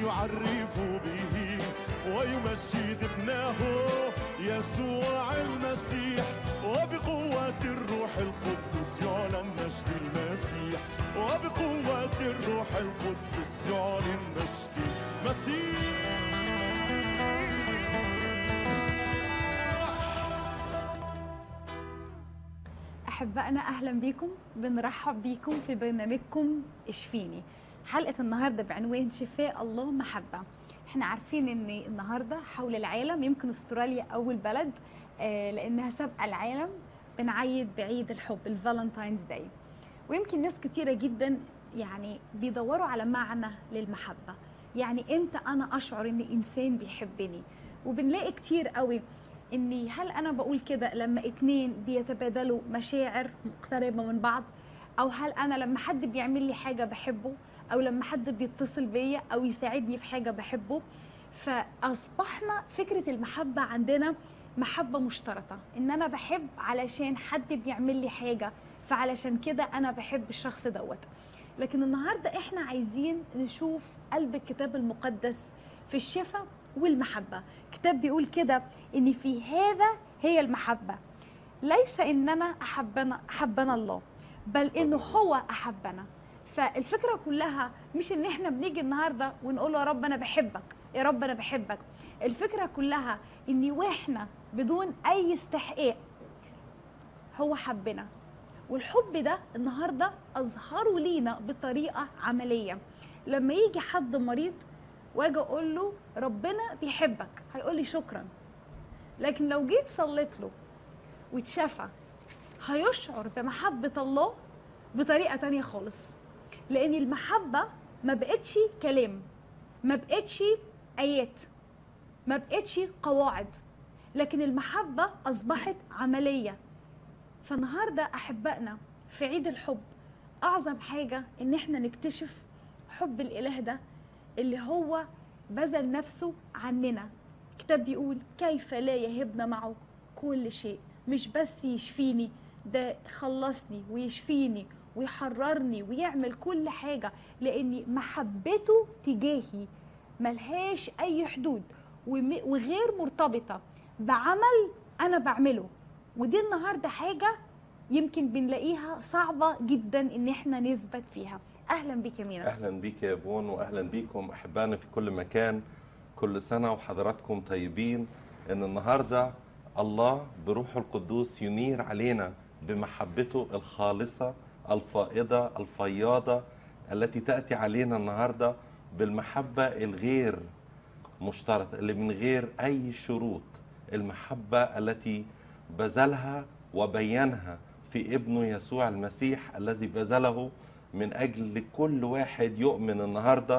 يعرف به ويمجد ابنه يسوع المسيح وبقوة الروح القدس يعلن مجد المسيح وبقوة الروح القدس يعلن مجد المسيح أحبائنا أهلا بيكم بنرحب بيكم في برنامجكم اشفيني حلقة النهاردة بعنوان شفاء الله محبة احنا عارفين ان النهاردة حول العالم يمكن استراليا أول بلد آه، لأنها سابقة العالم بنعيد بعيد الحب الفالنتاينز داي ويمكن ناس كتيرة جدا يعني بيدوروا على معنى للمحبة يعني امتى انا اشعر ان انسان بيحبني وبنلاقي كتير قوي اني هل انا بقول كده لما اتنين بيتبادلوا مشاعر مقتربه من بعض او هل انا لما حد بيعمل لي حاجه بحبه او لما حد بيتصل بيا او يساعدني في حاجه بحبه فاصبحنا فكره المحبه عندنا محبه مشتركه ان انا بحب علشان حد بيعمل لي حاجه فعلشان كده انا بحب الشخص دوت لكن النهارده احنا عايزين نشوف قلب الكتاب المقدس في الشفاء والمحبه كتاب بيقول كده ان في هذا هي المحبه ليس اننا احبنا احبنا الله بل انه هو احبنا فالفكره كلها مش ان احنا بنيجي النهارده ونقول له يا رب انا بحبك يا رب انا بحبك الفكره كلها ان واحنا بدون اي استحقاق هو حبنا والحب ده النهارده اظهره لينا بطريقه عمليه لما يجي حد مريض واجي اقول له ربنا بيحبك هيقول لي شكرا لكن لو جيت صليت له واتشفى هيشعر بمحبه الله بطريقه تانية خالص لان المحبه ما بقتش كلام ما بقتش ايات ما بقتش قواعد لكن المحبه اصبحت عمليه فالنهارده احبائنا في عيد الحب اعظم حاجه ان احنا نكتشف حب الاله ده اللي هو بذل نفسه عننا الكتاب بيقول كيف لا يهبنا معه كل شيء مش بس يشفيني ده خلصني ويشفيني ويحررني ويعمل كل حاجة لأن محبته تجاهي ملهاش أي حدود وم- وغير مرتبطة بعمل أنا بعمله ودي النهاردة حاجة يمكن بنلاقيها صعبة جدا إن احنا نثبت فيها أهلا بك يا مينا اهلا بيك يا فون واهلا بيكم احبائنا في كل مكان كل سنه وحضراتكم طيبين ان النهارده الله بروحه القدوس ينير علينا بمحبته الخالصه الفائضه الفياضه التي تاتي علينا النهارده بالمحبه الغير مشترطه اللي من غير اي شروط المحبه التي بذلها وبينها في ابنه يسوع المسيح الذي بذله من اجل كل واحد يؤمن النهارده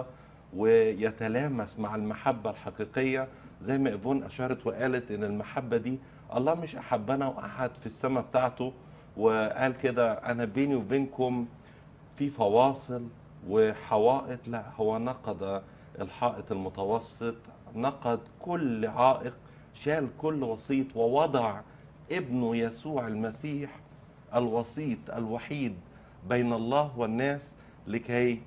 ويتلامس مع المحبه الحقيقيه زي ما ايفون اشارت وقالت ان المحبه دي الله مش احبنا وقعد في السماء بتاعته وقال كده انا بيني وبينكم في فواصل وحوائط لا هو نقض الحائط المتوسط نقض كل عائق شال كل وسيط ووضع ابنه يسوع المسيح الوسيط الوحيد بين الله والناس لكي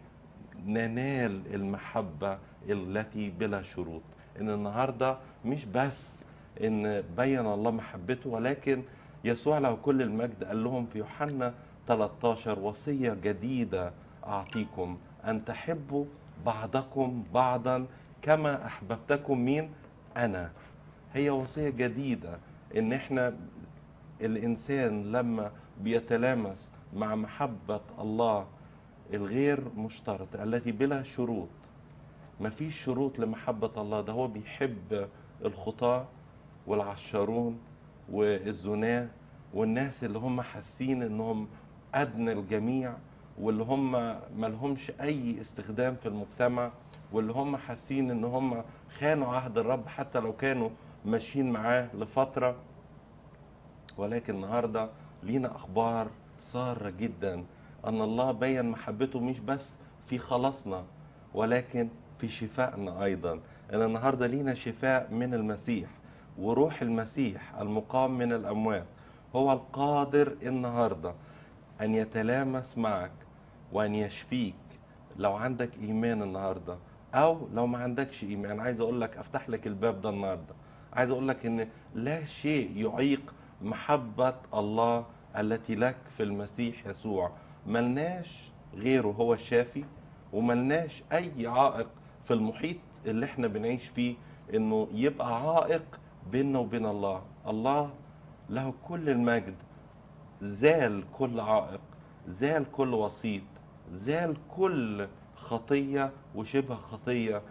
ننال المحبة التي بلا شروط ان النهاردة مش بس ان بين الله محبته ولكن يسوع له كل المجد قال لهم في يوحنا 13 وصية جديدة أعطيكم أن تحبوا بعضكم بعضا كما أحببتكم مين أنا هي وصية جديدة إن إحنا الإنسان لما بيتلامس مع محبة الله الغير مشترطة التي بلا شروط مفيش شروط لمحبة الله ده هو بيحب الخطاة والعشارون والزناة والناس اللي هم حاسين انهم ادنى الجميع واللي هم ملهمش اي استخدام في المجتمع واللي هم حاسين ان هم خانوا عهد الرب حتى لو كانوا ماشيين معاه لفترة ولكن النهاردة لينا اخبار سارة جدا ان الله بين محبته مش بس في خلاصنا ولكن في شفائنا ايضا ان النهارده لينا شفاء من المسيح وروح المسيح المقام من الاموات هو القادر النهارده ان يتلامس معك وان يشفيك لو عندك ايمان النهارده او لو ما عندكش ايمان عايز اقول لك افتح لك الباب ده النهارده عايز اقول لك ان لا شيء يعيق محبه الله التي لك في المسيح يسوع ملناش غيره هو الشافي وملناش اي عائق في المحيط اللي احنا بنعيش فيه انه يبقى عائق بيننا وبين الله الله له كل المجد زال كل عائق زال كل وسيط زال كل خطية وشبه خطية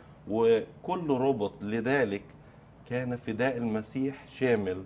وكل ربط لذلك كان فداء المسيح شامل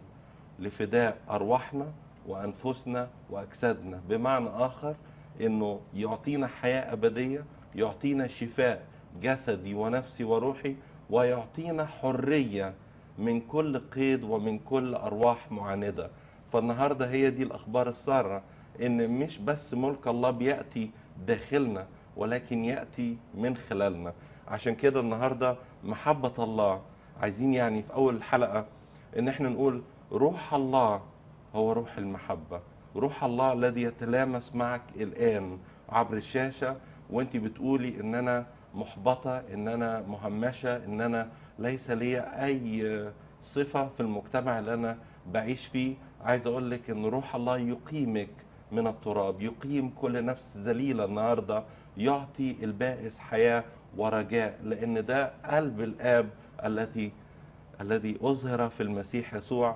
لفداء أرواحنا وأنفسنا وأجسادنا بمعنى آخر أنه يعطينا حياة أبدية يعطينا شفاء جسدي ونفسي وروحي ويعطينا حرية من كل قيد ومن كل أرواح معاندة فالنهاردة هي دي الأخبار السارة إن مش بس ملك الله بيأتي داخلنا ولكن يأتي من خلالنا عشان كده النهاردة محبة الله عايزين يعني في أول الحلقة إن احنا نقول روح الله هو روح المحبة روح الله الذي يتلامس معك الآن عبر الشاشة وانت بتقولي ان انا محبطة ان انا مهمشة ان انا ليس لي اي صفة في المجتمع اللي انا بعيش فيه عايز اقول لك ان روح الله يقيمك من التراب يقيم كل نفس ذليلة النهاردة يعطي البائس حياة ورجاء لان ده قلب الاب الذي الذي اظهر في المسيح يسوع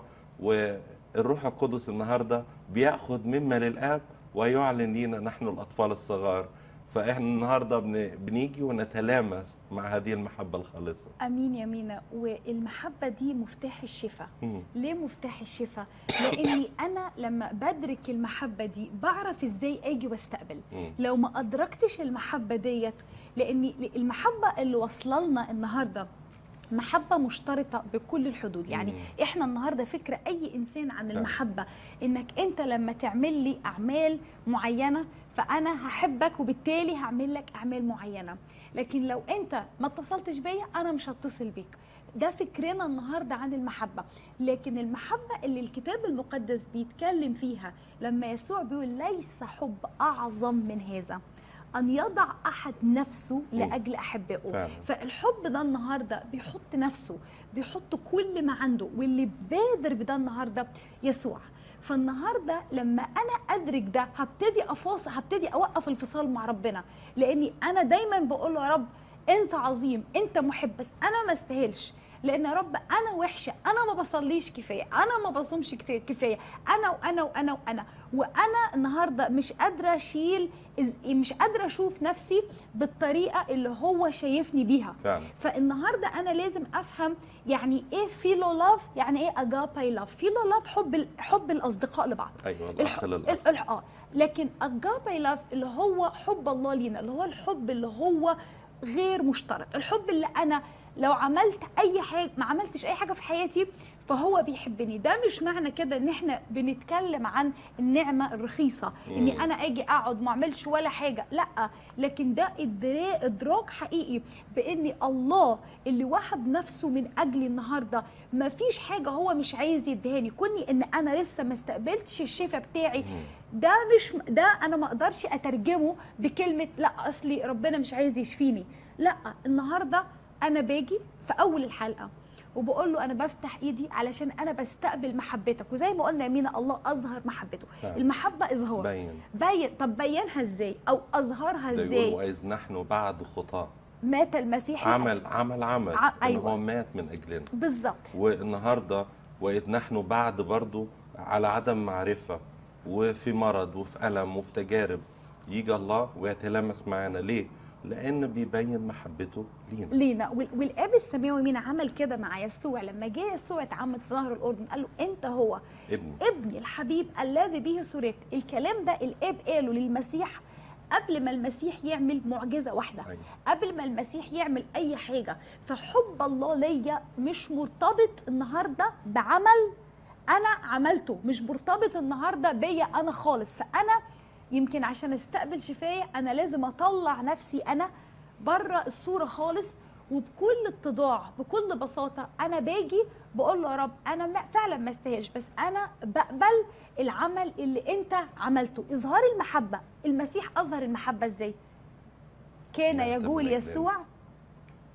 والروح القدس النهارده بياخذ مما للاب ويعلن لينا نحن الاطفال الصغار فاحنا النهارده بن- بنيجي ونتلامس مع هذه المحبه الخالصه امين يا مينا والمحبه دي مفتاح الشفاء مم. ليه مفتاح الشفاء لاني انا لما بدرك المحبه دي بعرف ازاي اجي واستقبل مم. لو ما ادركتش المحبه ديت لاني المحبه اللي واصله لنا النهارده محبة مشترطة بكل الحدود يعني مم. احنا النهاردة فكرة اي انسان عن فعلا. المحبة انك انت لما تعمل لي اعمال معينة فانا هحبك وبالتالي هعمل لك اعمال معينة لكن لو انت ما اتصلتش بيا انا مش هتصل بيك ده فكرنا النهارده عن المحبه لكن المحبه اللي الكتاب المقدس بيتكلم فيها لما يسوع بيقول ليس حب اعظم من هذا ان يضع احد نفسه لاجل احبائه فعلا. فالحب ده النهارده بيحط نفسه بيحط كل ما عنده واللي بادر بده النهارده يسوع فالنهارده لما انا ادرك ده هبتدي افاصل هبتدي اوقف الفصال مع ربنا لاني انا دايما بقول له يا رب انت عظيم انت محب بس انا ما استاهلش لان يا رب انا وحشه انا ما بصليش كفايه انا ما بصومش كت- كفايه انا وانا وانا وانا وانا النهارده مش قادره اشيل إز- مش قادره اشوف نفسي بالطريقه اللي هو شايفني بيها فعلا فالنهارده انا لازم افهم يعني ايه فيلو لاف يعني ايه اجاباي لاف فيلو لاف حب ال- حب الاصدقاء لبعض ايوه الح... الاخ للاخ ال- ال- اه لكن اجاباي لاف اللي هو حب الله لينا اللي هو الحب اللي هو غير مشترك الحب اللي انا لو عملت اي حاجه ما عملتش اي حاجه في حياتي فهو بيحبني ده مش معنى كده ان احنا بنتكلم عن النعمه الرخيصه اني مم. انا اجي اقعد ما اعملش ولا حاجه لا لكن ده إدرا- ادراك حقيقي بان الله اللي وهب نفسه من اجلي النهارده ما فيش حاجه هو مش عايز يديهاني كوني ان انا لسه ما استقبلتش الشفاء بتاعي ده مش ده انا ما اقدرش اترجمه بكلمه لا اصلي ربنا مش عايز يشفيني لا النهارده انا باجي في اول الحلقه وبقول له انا بفتح ايدي علشان انا بستقبل محبتك وزي ما قلنا يا مينا الله اظهر محبته فعلا. المحبه اظهار باين باين طب بينها ازاي او اظهرها ده يقول ازاي واذ نحن بعد خطاه مات المسيح عمل عمل عمل ع- ان أيوة. هو مات من اجلنا بالظبط والنهارده واذ نحن بعد برضو على عدم معرفه وفي مرض وفي الم وفي تجارب يجي الله ويتلامس معانا ليه؟ لان بيبين محبته لينا لينا وال- والاب السماوي مين عمل كده مع يسوع لما جه يسوع اتعمد في نهر الاردن قال له انت هو ابني ابني الحبيب الذي به سررت الكلام ده الاب قاله للمسيح قبل ما المسيح يعمل معجزه واحده أيوة. قبل ما المسيح يعمل اي حاجه فحب الله ليا مش مرتبط النهارده بعمل انا عملته مش مرتبط النهارده بيا انا خالص فانا يمكن عشان استقبل شفايه انا لازم اطلع نفسي انا بره الصوره خالص وبكل اتضاع بكل بساطه انا باجي بقول له يا رب انا ما- فعلا ما استاهلش بس انا بقبل العمل اللي انت عملته اظهار المحبه المسيح اظهر المحبه ازاي كان مات من يقول أجلنا. يسوع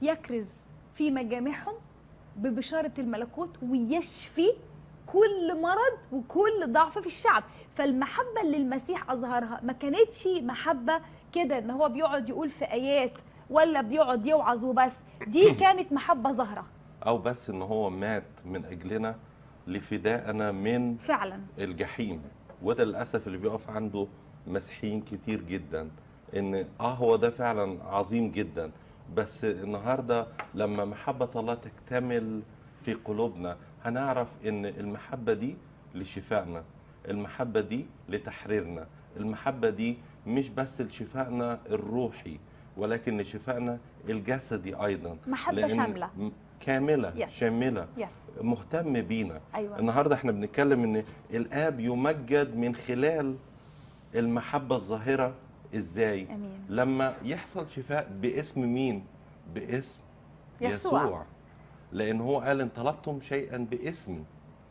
يكرز في مجامعهم ببشاره الملكوت ويشفي كل مرض وكل ضعف في الشعب فالمحبه اللي المسيح اظهرها ما كانتش محبه كده ان هو بيقعد يقول في ايات ولا بيقعد يوعظ وبس دي كانت محبه ظاهره او بس ان هو مات من اجلنا لفدائنا من فعلا الجحيم وده للاسف اللي بيقف عنده مسيحيين كتير جدا ان اه هو ده فعلا عظيم جدا بس النهارده لما محبه الله تكتمل في قلوبنا هنعرف ان المحبه دي لشفائنا المحبه دي لتحريرنا المحبه دي مش بس لشفائنا الروحي ولكن لشفائنا الجسدي ايضا محبة لأن شاملة. م- كامله Yes. شامله يس مهتم بينا ايوه النهارده احنا بنتكلم ان الاب يمجد من خلال المحبه الظاهره ازاي امين لما يحصل شفاء باسم مين باسم يسوع. يسوع لان هو قال ان طلبتم شيئا باسمي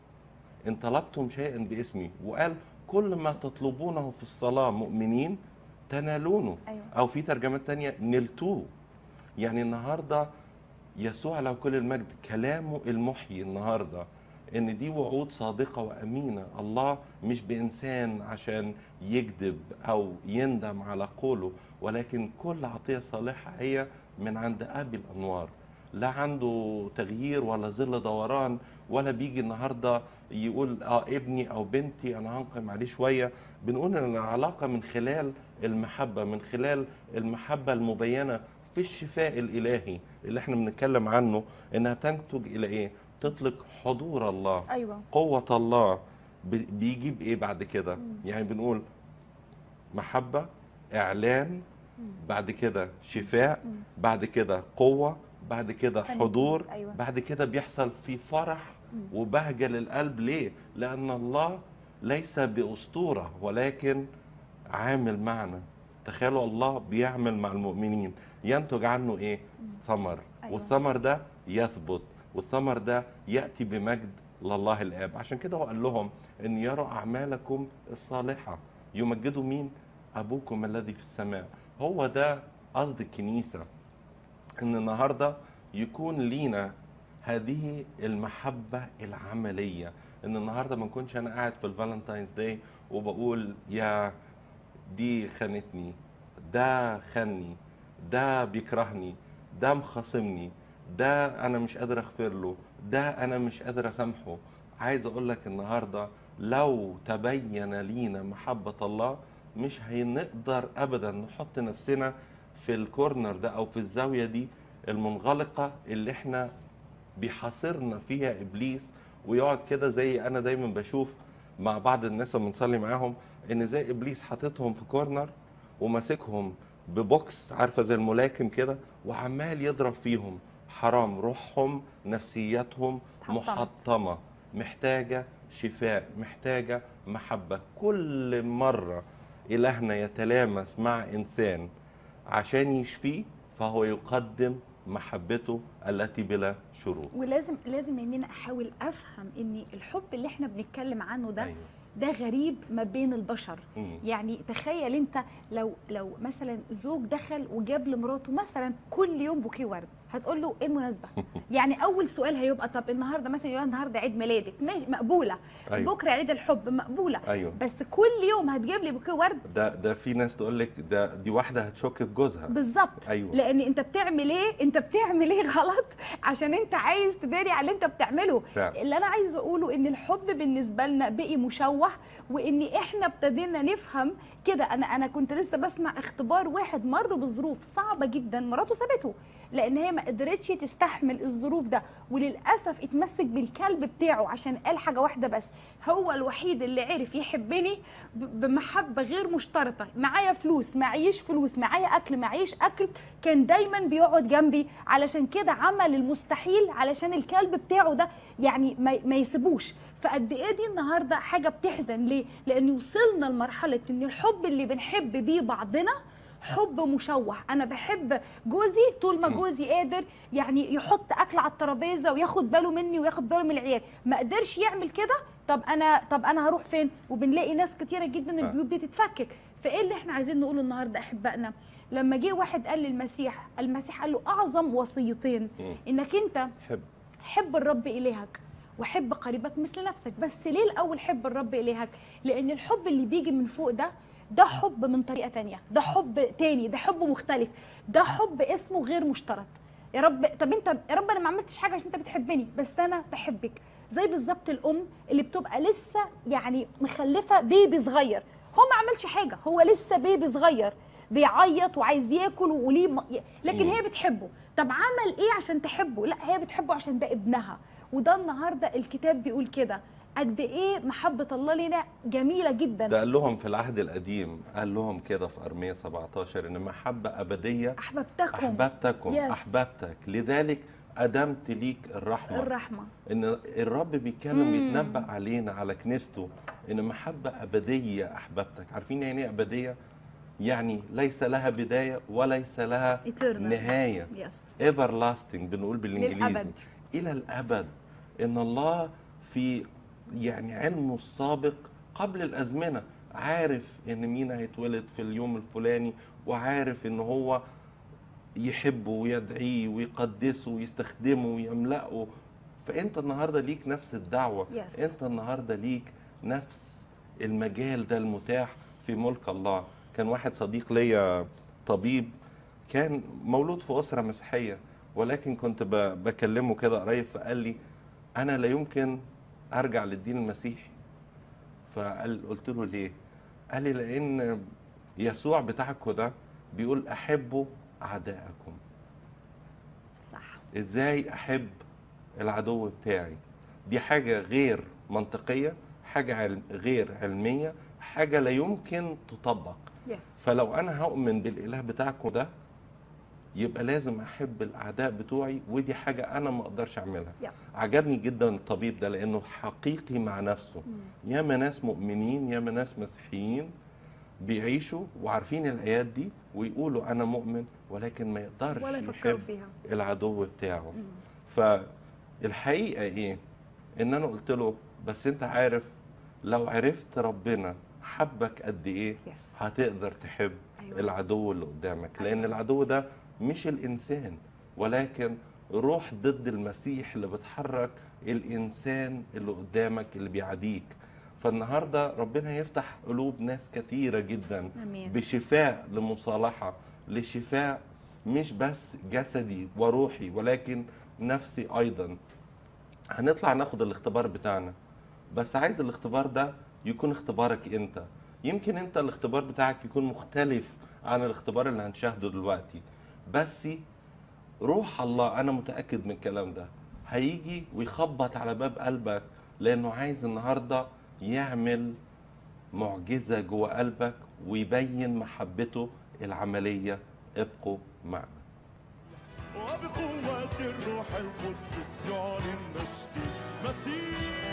ان طلبتم شيئا باسمي وقال كل ما تطلبونه في الصلاه مؤمنين تنالونه ايوه او في ترجمات تانية نلتوه يعني النهارده يسوع له كل المجد كلامه المحيي النهارده ان دي وعود صادقه وامينه الله مش بانسان عشان يكذب او يندم على قوله ولكن كل عطيه صالحه هي من عند ابي الانوار لا عنده تغيير ولا ظل دوران ولا بيجي النهارده يقول اه ابني او بنتي انا هنقم عليه شويه بنقول ان العلاقه من خلال المحبه من خلال المحبه المبينه في الشفاء الالهي اللي احنا بنتكلم عنه انها تنتج الى ايه؟ تطلق حضور الله ايوه قوة الله بي- بيجيب ايه بعد كده؟ يعني بنقول محبة اعلان بعد كده شفاء بعد كده قوة بعد كده تنجيم. حضور أيوة. بعد كده بيحصل في فرح وبهجة للقلب ليه؟ لأن الله ليس بأسطورة ولكن عامل معنا تخيلوا الله بيعمل مع المؤمنين ينتج عنه ايه؟ ثمر أيوة. والثمر ده يثبت والثمر ده يأتي بمجد لله الآب عشان كده هو قال لهم أن يروا أعمالكم الصالحة يمجدوا مين؟ أبوكم الذي في السماء هو ده قصد الكنيسة ان النهارده يكون لينا هذه المحبه العمليه ان النهارده ما نكونش انا قاعد في الفالنتاينز داي وبقول يا دي خانتني ده خاني ده بيكرهني ده مخاصمني ده انا مش قادر اغفر له ده انا مش قادر اسامحه عايز اقول لك النهارده لو تبين لينا محبه الله مش هنقدر ابدا نحط نفسنا في الكورنر ده او في الزاويه دي المنغلقه اللي احنا بيحاصرنا فيها ابليس ويقعد كده زي انا دايما بشوف مع بعض الناس اللي بنصلي معاهم ان زي ابليس حاططهم في كورنر وماسكهم ببوكس عارفه زي الملاكم كده وعمال يضرب فيهم حرام روحهم نفسيتهم اتحطمت. محطمه محتاجه شفاء محتاجه محبه كل مره الهنا يتلامس مع انسان عشان يشفيه فهو يقدم محبته التي بلا شروط ولازم لازم يمين احاول افهم ان الحب اللي احنا بنتكلم عنه ده أيوة. ده غريب ما بين البشر مم. يعني تخيل انت لو لو مثلا زوج دخل وجاب لمراته مثلا كل يوم بوكيه ورد هتقول له ايه المناسبه يعني اول سؤال هيبقى طب النهارده مثلا يقول النهارده عيد ميلادك ماشي مقبوله أيوة. بكره عيد الحب مقبوله ايوه بس كل يوم هتجيب لي بوكيه ورد ده ده في ناس تقول لك ده دي واحده هتشك في جوزها بالظبط أيوة. لان انت بتعمل ايه انت بتعمل ايه غلط عشان انت عايز تداري على اللي انت بتعمله فعلا. اللي انا عايزه اقوله ان الحب بالنسبه لنا بقي مشوه وان احنا ابتدينا نفهم كده انا انا كنت لسه بسمع اختبار واحد مر بظروف صعبه جدا مراته سابته لان هي ما قدرتش تستحمل الظروف ده وللاسف اتمسك بالكلب بتاعه عشان قال حاجه واحده بس هو الوحيد اللي عرف يحبني ب- بمحبه غير مشترطه معايا فلوس معيش فلوس معايا اكل معيش اكل كان دايما بيقعد جنبي علشان كده عمل المستحيل علشان الكلب بتاعه ده يعني ما, ما يسيبوش فقد ايه دي النهارده حاجه بتحزن ليه لان وصلنا لمرحله ان الحب اللي بنحب بيه بعضنا حب مشوه انا بحب جوزي طول ما جوزي قادر يعني يحط اكل على الترابيزه وياخد باله مني وياخد باله من العيال ما قدرش يعمل كده طب انا طب انا هروح فين وبنلاقي ناس كتيره جدا البيوت بتتفكك فايه اللي احنا عايزين نقوله النهارده احبائنا لما جه واحد قال للمسيح المسيح قال له اعظم وصيتين مم. انك انت حب حب الرب إلهك وحب قريبك مثل نفسك بس ليه الأول حب الرب إلهك لأن الحب اللي بيجي من فوق ده ده حب من طريقة تانية ده حب تاني ده حب مختلف ده حب اسمه غير مشترط يا رب طب انت يا رب انا ما عملتش حاجه عشان انت بتحبني بس انا بحبك زي بالظبط الام اللي بتبقى لسه يعني مخلفه بيبي صغير هو ما عملش حاجه هو لسه بيبي صغير بيعيط وعايز ياكل وليه م... لكن مم. هي بتحبه طب عمل ايه عشان تحبه لا هي بتحبه عشان ده ابنها وده النهارده الكتاب بيقول كده قد ايه محبه الله لنا جميله جدا ده قال لهم في العهد القديم قال لهم كده في ارميه 17 ان محبه ابديه احببتكم احببتكم Yes. احببتك لذلك ادمت ليك الرحمه الرحمه ان الرب بيتكلم مم. بيتنبأ علينا على كنيسته ان محبه ابديه احببتك عارفين يعني ايه ابديه يعني ليس لها بدايه وليس لها Eternal. نهايه يس everlasting بنقول بالانجليزي للأبد. الى الابد ان الله في يعني علمه السابق قبل الازمنه عارف ان مين هيتولد في اليوم الفلاني وعارف ان هو يحبه ويدعيه ويقدسه ويستخدمه ويملأه فانت النهارده ليك نفس الدعوه Yes. انت النهارده ليك نفس المجال ده المتاح في ملك الله كان واحد صديق ليا طبيب كان مولود في اسره مسيحيه ولكن كنت ب- بكلمه كده قريب فقال لي انا لا يمكن ارجع للدين المسيحي فقال قلت له ليه قال لي لان يسوع بتاعكم ده بيقول احبوا اعدائكم صح ازاي احب العدو بتاعي دي حاجه غير منطقيه حاجه علم غير علميه حاجه لا يمكن تطبق يس فلو انا هؤمن بالاله بتاعكم ده يبقى لازم احب الاعداء بتوعي ودي حاجه انا ما اقدرش اعملها يب. عجبني جدا الطبيب ده لانه حقيقي مع نفسه ياما ناس مؤمنين ياما ناس مسيحيين بيعيشوا وعارفين الايات دي ويقولوا انا مؤمن ولكن ما يقدرش ولا يفكروا يحب فيها العدو بتاعه مم. فالحقيقه ايه ان انا قلت له بس انت عارف لو عرفت ربنا حبك قد ايه يس هتقدر تحب أيوة. العدو اللي قدامك لان العدو ده مش الانسان ولكن روح ضد المسيح اللي بتحرك الانسان اللي قدامك اللي بيعاديك فالنهارده ربنا يفتح قلوب ناس كثيره جدا امين بشفاء لمصالحه لشفاء مش بس جسدي وروحي ولكن نفسي ايضا هنطلع ناخد الاختبار بتاعنا بس عايز الاختبار ده يكون اختبارك انت يمكن انت الاختبار بتاعك يكون مختلف عن الاختبار اللي هنشاهده دلوقتي بس روح الله انا متاكد من الكلام ده هيجي ويخبط على باب قلبك لانه عايز النهارده يعمل معجزه جوه قلبك ويبين محبته العمليه ابقوا معنا وبقوة الروح القدس يعلن مجد المسيح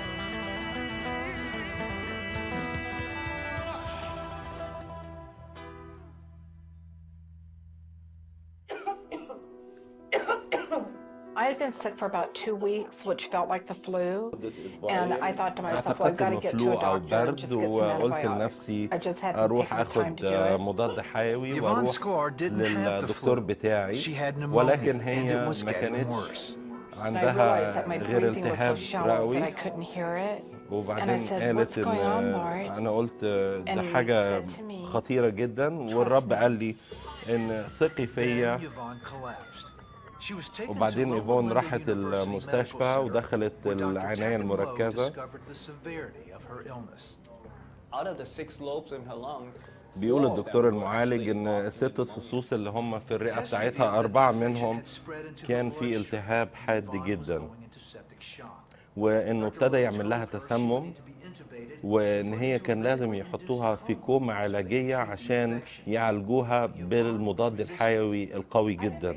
I had been sick for about two weeks, which felt like the flu. And I thought to myself, well, I've اعتقدت got to انه get to فلو a او doctor and برد just get some وقلت antibiotics. لنفسي I just hadn't اروح taken the time اخد to do it. مضاد حيوي Yvonne واروح Sklar didn't have the للدكتور flu. بتاعي She had pneumonia, ولكن and هي it was ما getting كانتش worse. And I realized عندها that my غير breathing was so التهاب shallow that I رئوي couldn't hear it. وبعدين said, قالت "What's ان going on, Lord?" انا قلت ده And he حاجه said to me, خطيره جدا والرب قال لي ان ثقي Then فيا Yvonne collapsed. She was taken to وبعدين Loma ايفون Linda راحت University المستشفى Medical Center, ودخلت where Dr. العنايه Tappan Lowe المركزه discovered the severity of her illness. Out of the six lobes in her lung, بيقول four of them الدكتور were المعالج actually ان causing الست pneumonia. فصوص اللي هم في الرئه Tests revealed بتاعتها that اربعه the infection منهم had spread into her كان في bloodstream. التهاب حاد Yvonne was جدا going into septic shock. وانه Dr. ابتدى Lowe يعمل لها told her she would تسمم need to be intubated وان and put هي into a كان لازم medically يحطوها induced في coma كوما so they could علاجيه treat the عشان infection. يعالجوها بالمضاد الحيوي القوي جدا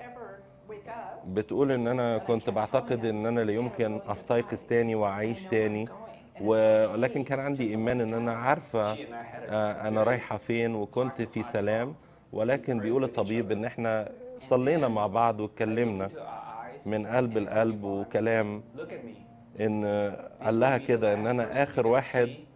بتقول ان انا كنت بعتقد ان انا لا يمكن استيقظ تاني واعيش تاني ولكن كان عندي ايمان ان انا عارفه آه، انا رايحه فين وكنت في سلام ولكن بيقول الطبيب ان احنا صلينا مع بعض واتكلمنا To our eyes, من قلب لقلب وكلام look at me. ان قال لها كده ان انا اخر واحد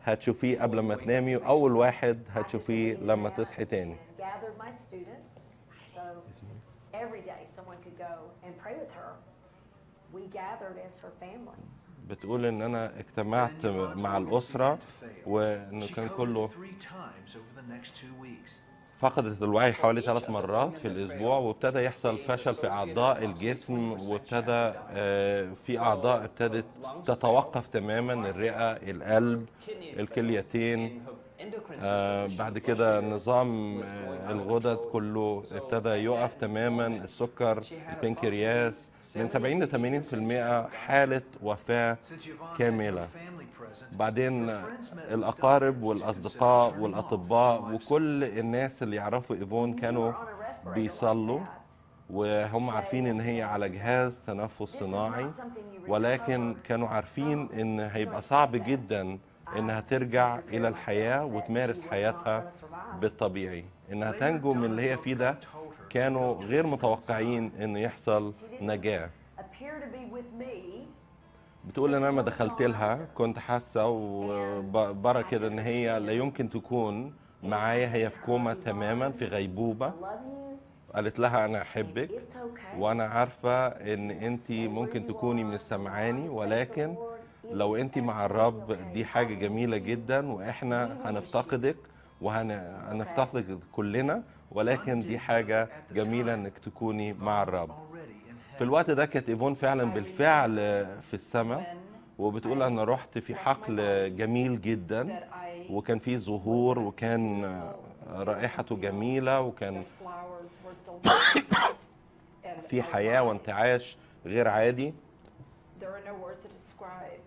هتشوفيه قبل ما تنامي واول واحد هتشوفيه لما تصحي تاني Gathered my students, so every day someone could go and pray with her. We gathered as her family. بتقول ان انا اجتمعت Then Yvonne's مع organs الاسره began to fail. وانه She كان coded كله three times over the next two weeks. فقدت الوعي حوالي ثلاث مرات في الاسبوع وابتدى يحصل فشل في اعضاء الجسم وابتدى آه، في اعضاء ابتدت تتوقف تماما الرئه القلب الكليتين آه، بعد كده نظام آه، الغدد كله ابتدى يقف تماما السكر البنكرياس من 70 ل 80% حاله وفاه Since Yvonne had كاملة. no family present, بعدين her friends met الأقارب doctors to والأصدقاء consider turning والأطباء off her lifestyle. وكل الناس اللي يعرفوا إيفون كانوا We were on a respirator like بيصلوا that. وهم عارفين إن هي على جهاز تنفس صناعي ولكن كانوا عارفين إن هيبقى صعب جدا إنها ترجع إلى الحياة وتمارس حياتها بالطبيعي إنها تنجو من اللي هي فيه ده كانوا غير متوقعين إن يحصل نجاة Appear to be with me. بتقول ان انا لما دخلت لها كنت حاسه وبرى كده ان هي لا يمكن تكون معايا هي في كوما تماما في غيبوبه Love you. قالت لها انا احبك It's okay. وانا عارفه ان انت ممكن تكوني من سامعاني ولكن لو انت مع الرب دي حاجه جميله جدا واحنا هنفتقدك وهنفتقدك كلنا ولكن دي حاجه جميله انك تكوني مع الرب already in في الوقت ده كانت ايفون فعلا بالفعل في السماء وبتقول انا رحت في حقل جميل جدا that I وكان فيه زهور وكان رائحته جميله وكان the flowers were so pretty and في حياه وانتعاش غير عادي there are no words to describe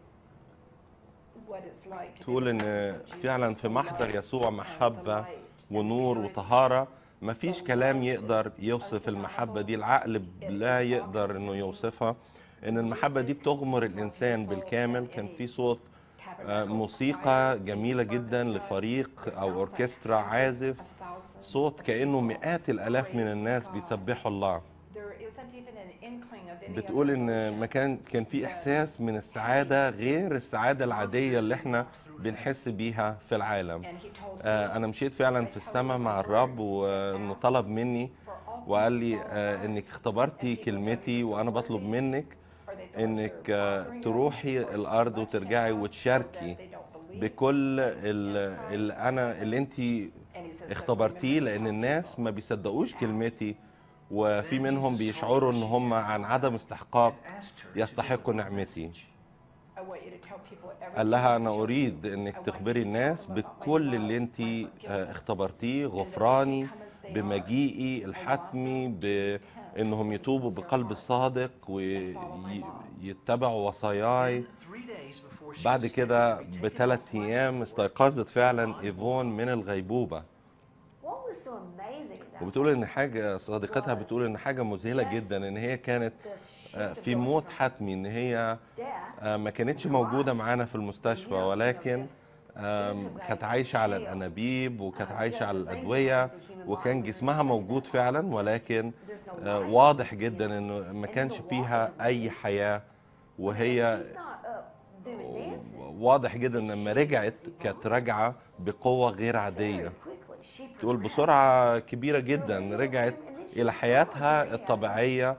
what it's like to be تقول in the ان presence of فعلا Jesus, في the محضر light يسوع and the محبه light and ونور purity. وطهاره مفيش كلام يقدر يوصف المحبه دي العقل لا يقدر انه يوصفها ان المحبه دي بتغمر الانسان بالكامل كان في صوت آه، موسيقى جميله جدا لفريق او اوركسترا عازف صوت كانه مئات الالاف من الناس بيسبحوا الله There isn't even an inkling of any بتقول other ان emotion. مكان كان في احساس من السعاده غير السعاده العاديه اللي احنا بنحس بيها في العالم And he told آه، me انا مشيت فعلا في السماء مع الرب وانه طلب مني وقال لي آه، انك اختبرتي كلمتي وانا بطلب منك or they felt انك they're آه، bothering تروحي us so الارض much وترجعي now وتشاركي that they don't believe. بكل ال- اللي انا اللي انت And he says, "But اختبرتيه remember لان how الناس people ما بيصدقوش كلمتي وفي منهم بيشعروا ان هم عن عدم استحقاق and asked her to يستحقوا deliver the نعمتي message. I want you to tell people everything قال لها that انا you اريد do. انك I want تخبري you to الناس tell them about my بكل اللي love, انت my آه، forgiveness. اختبرتيه And that they غفراني come as they are. بمجيئي الحتمي بانهم يتوبوا بقلب صادق ويتبعوا وصاياي Three days before she بعد was كده scheduled to be taken بثلاث off life ايام support, استيقظت فعلا ايفون من الغيبوبه What was so amazing about وبتقول ان حاجه صديقتها بتقول ان حاجه مذهله جدا ان هي كانت the آه، shift of في going موت from حتمي ان هي death آه، ما كانتش موجوده معانا في المستشفى ولكن آم، كانت عايشه على الانابيب وكانت عايشه على الادويه وكان جسمها موجود فعلا ولكن آه، واضح جدا انه ما كانش فيها اي حياه وهي she's not up doing dances واضح جدا إن لما رجعت كانت راجعه بقوه غير عاديه very quickly. She تقول progressed. بسرعه كبيره جدا رجعت الى حياتها الطبيعيه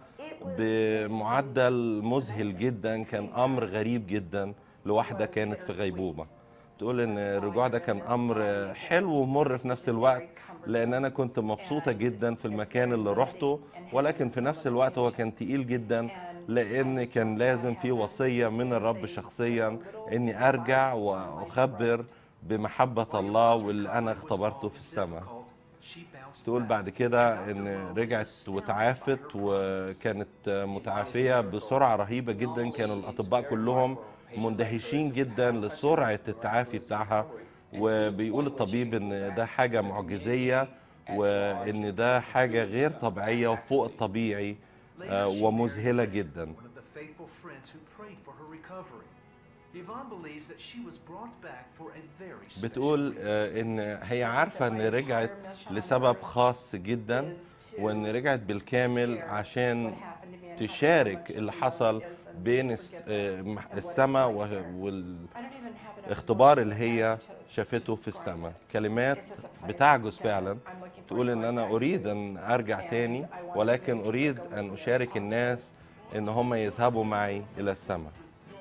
بمعدل مذهل جدا كان امر غريب جدا لواحده كانت في غيبوبه تقول ان الرجوع ده كان امر حلو ومر في نفس الوقت لان انا كنت مبسوطه جدا في المكان اللي رحته ولكن في نفس الوقت هو كان تقيل جدا لان كان لازم في وصيه من الرب شخصيا اني ارجع واخبر بمحبه الله واللي انا اختبرته في السماء She bounced تقول back. بعد كده ان رجعت وتعافت وكانت متعافيه بسرعه رهيبه جدا كانوا الاطباء كلهم مندهشين جدا لسرعه التعافي بتاعها وبيقول الطبيب ان ده حاجه معجزيه وان ده حاجه غير طبيعيه وفوق الطبيعي آه، ومذهله جدا One of the faithful friends who prayed for her recovery. Yvonne believes that she was brought back for a very special بتقول reason. آه، ان هي عارفه ان رجعت لسبب خاص جدا وان رجعت بالكامل عشان تشارك اللي حصل بين السماء والاختبار اللي هي شافته في السماء كلمات بتعجز فعلا تقول ان انا اريد ان ارجع تاني ولكن اريد ان اشارك الناس ان هم يذهبوا معي الى السماء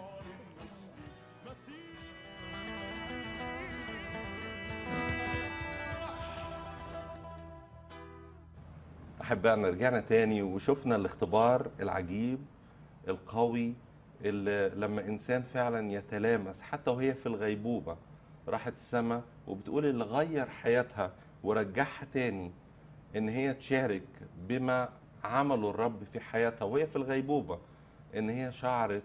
احبائنا رجعنا تاني وشفنا الاختبار العجيب القوي اللي لما انسان فعلا يتلامس حتى وهي في الغيبوبه راحت السماء وبتقول اللي غير حياتها ورجعها تاني ان هي تشارك بما عمله الرب في حياتها وهي في الغيبوبه ان هي شعرت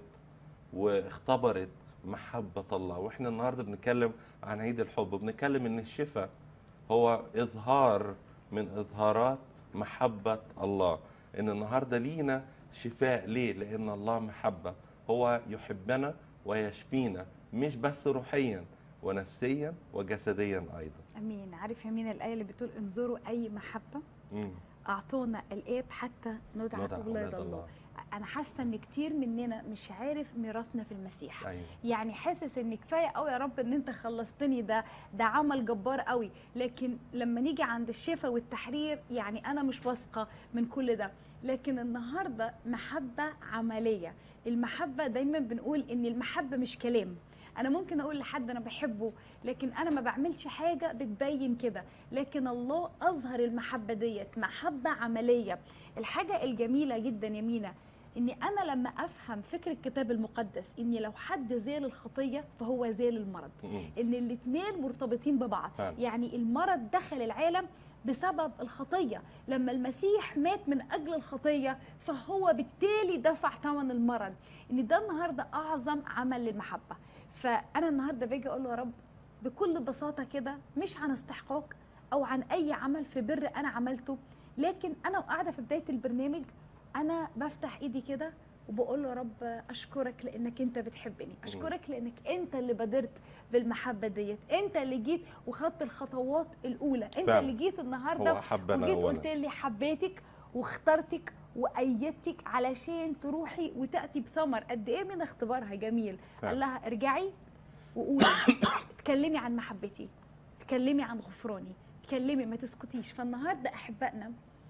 واختبرت محبه الله واحنا النهارده بنتكلم عن عيد الحب بنتكلم ان الشفاء هو اظهار من اظهارات محبه الله ان النهارده لينا شفاء ليه لان الله محبه هو يحبنا ويشفينا مش بس روحيا ونفسيا وجسديا ايضا امين عارف يا مين الايه اللي بتقول انظروا اي محبه مم. اعطونا الاب حتى ندعى ندعى اولاد الله انا حاسه ان كتير مننا مش عارف ميراثنا في المسيح ايوه يعني حاسس ان كفايه قوي يا رب ان انت خلصتني ده ده عمل جبار قوي لكن لما نيجي عند الشفاء والتحرير يعني انا مش واثقه من كل ده لكن النهارده محبه عمليه المحبه دايما بنقول ان المحبه مش كلام انا ممكن اقول لحد انا بحبه لكن انا ما بعملش حاجه بتبين كده لكن الله اظهر المحبه ديت محبه عمليه الحاجه الجميله جدا يا مينا اني انا لما افهم فكر الكتاب المقدس اني لو حد زال الخطيه فهو زال المرض مم. ان الاثنين مرتبطين ببعض فعلا. يعني المرض دخل العالم بسبب الخطيه لما المسيح مات من اجل الخطيه فهو بالتالي دفع ثمن المرض ان ده النهارده اعظم عمل للمحبه فانا النهارده باجي اقول له يا رب بكل بساطه كده مش عن استحقاق او عن اي عمل في بر انا عملته لكن انا وقاعده في بدايه البرنامج انا بفتح ايدي كده وبقول له يا رب اشكرك لانك انت بتحبني اشكرك لانك انت اللي بادرت بالمحبه ديت انت اللي جيت وخدت الخطوات الاولى انت فعلا. اللي جيت النهارده هو حبنا وجيت أولاً. قلت لي حبيتك واخترتك وايدتك علشان تروحي وتاتي بثمر قد ايه من اختبارها جميل فعلا. قال لها ارجعي وقولي اتكلمي عن محبتي اتكلمي عن غفراني اتكلمي ما تسكتيش فالنهارده احبائنا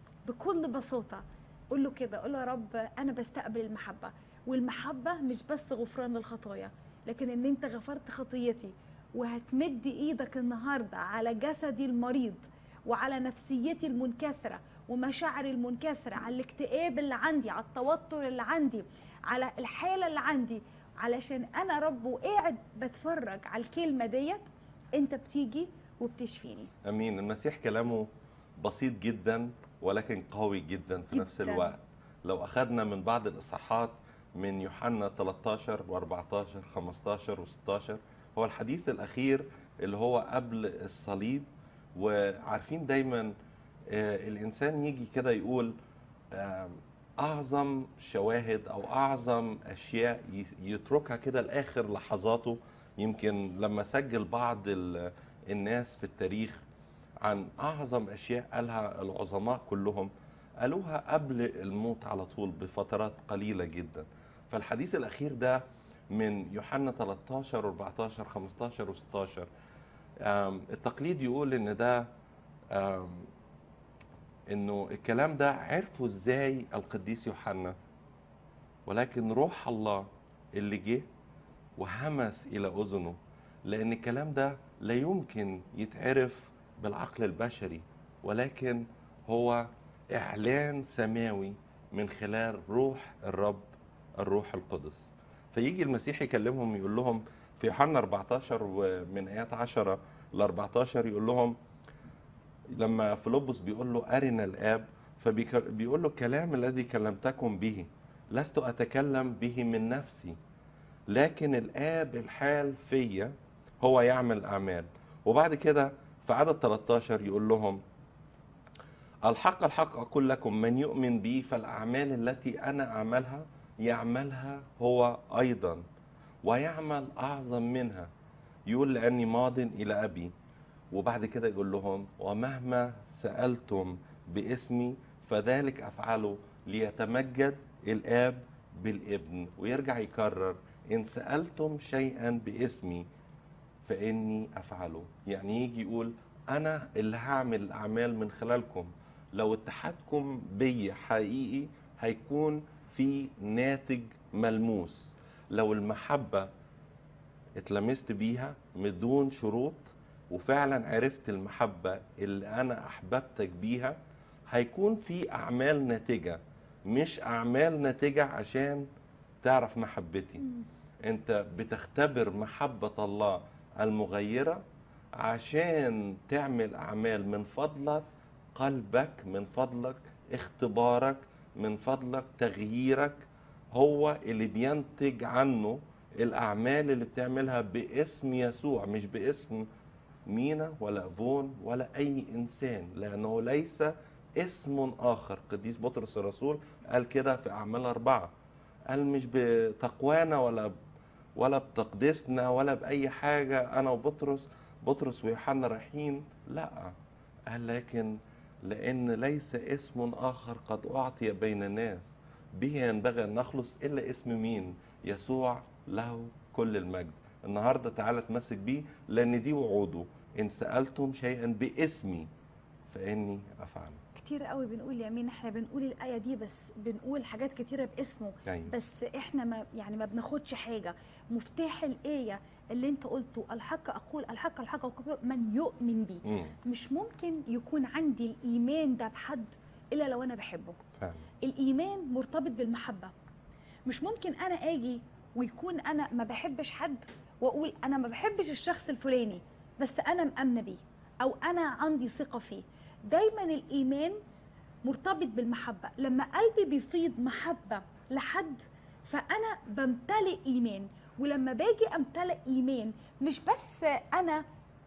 بكل بساطه قول له كده قول له يا رب انا بستقبل المحبه والمحبه مش بس غفران للخطايا لكن ان انت غفرت خطيتي وهتمد ايدك النهارده على جسدي المريض وعلى نفسيتي المنكسره ومشاعري المنكسره على الاكتئاب اللي عندي على التوتر اللي عندي على الحاله اللي عندي علشان انا رب وقاعد بتفرج على الكلمه ديت انت بتيجي وبتشفيني امين المسيح كلامه بسيط جدا ولكن قوي جدا في نفس جداً. الوقت لو اخذنا من بعض الاصحاحات من يوحنا 13 و14 15 و16 هو الحديث الاخير اللي هو قبل الصليب وعارفين دايما آه، الانسان يجي كده يقول آم، اعظم شواهد او اعظم اشياء ي- يتركها كده لاخر لحظاته يمكن لما سجل بعض ال- الناس في التاريخ عن اعظم اشياء قالها العظماء كلهم قالوها قبل الموت على طول بفترات قليله جدا فالحديث الاخير ده من يوحنا 13 و14 15 و16 التقليد يقول ان ده آم، انه الكلام ده عرفوا ازاي القديس يوحنا ولكن روح الله اللي جه وهمس الى اذنه لان الكلام ده لا يمكن يتعرف بالعقل البشري ولكن هو اعلان سماوي من خلال روح الرب الروح القدس فيجي المسيح يكلمهم يقول لهم في يوحنا 14 ومن ايات 10 ل 14 يقول لهم لما فيلبس بيقول له أرنا الآب فبيقول له الكلام الذي كلمتكم به لست أتكلم به من نفسي لكن الآب الحال فيا هو يعمل أعمال وبعد كده في عدد 13 يقول لهم الحق الحق أقول لكم من يؤمن بي فالأعمال التي أنا أعملها يعملها هو أيضا ويعمل اعظم منها يقول لاني ماض الى ابي وبعد كده يقول لهم ومهما سالتم باسمي فذلك افعله ليتمجد الاب بالابن ويرجع يكرر ان سالتم شيئا باسمي فاني افعله يعني يجي يقول انا اللي هعمل الاعمال من خلالكم لو اتحادكم بي حقيقي هيكون في ناتج ملموس لو المحبه اتلمست بيها بدون شروط وفعلا عرفت المحبه اللي انا احببتك بيها هيكون في اعمال ناتجه مش اعمال ناتجه عشان تعرف محبتي انت بتختبر محبه الله المغيره عشان تعمل اعمال من فضلك قلبك من فضلك اختبارك من فضلك تغييرك هو اللي بينتج عنه الاعمال اللي بتعملها باسم يسوع مش باسم مينا ولا فون ولا اي انسان لانه ليس اسم اخر قديس بطرس الرسول قال كده في اعمال اربعه قال مش بتقوانا ولا ولا بتقديسنا ولا باي حاجه انا وبطرس بطرس ويوحنا رايحين لا قال لكن لان ليس اسم اخر قد اعطي بين الناس به ينبغي ان نخلص الا اسم مين يسوع له كل المجد النهارده تعالى تمسك بيه لان دي وعوده ان سالتم شيئا باسمي فاني افعله كتير قوي بنقول يا مين احنا بنقول الايه دي بس بنقول حاجات كتيره باسمه أيوة. بس احنا ما يعني ما بناخدش حاجه مفتاح الايه اللي انت قلته الحق اقول الحق الحق اقول من يؤمن بي مم. مش ممكن يكون عندي الايمان ده بحد الا لو انا بحبه فعلا الايمان مرتبط بالمحبه مش ممكن انا اجي ويكون انا ما بحبش حد واقول انا ما بحبش الشخص الفلاني بس انا مامنه بيه او انا عندي ثقه فيه دايما الايمان مرتبط بالمحبه لما قلبي بيفيض محبه لحد فانا بمتلئ ايمان ولما باجي امتلئ ايمان مش بس انا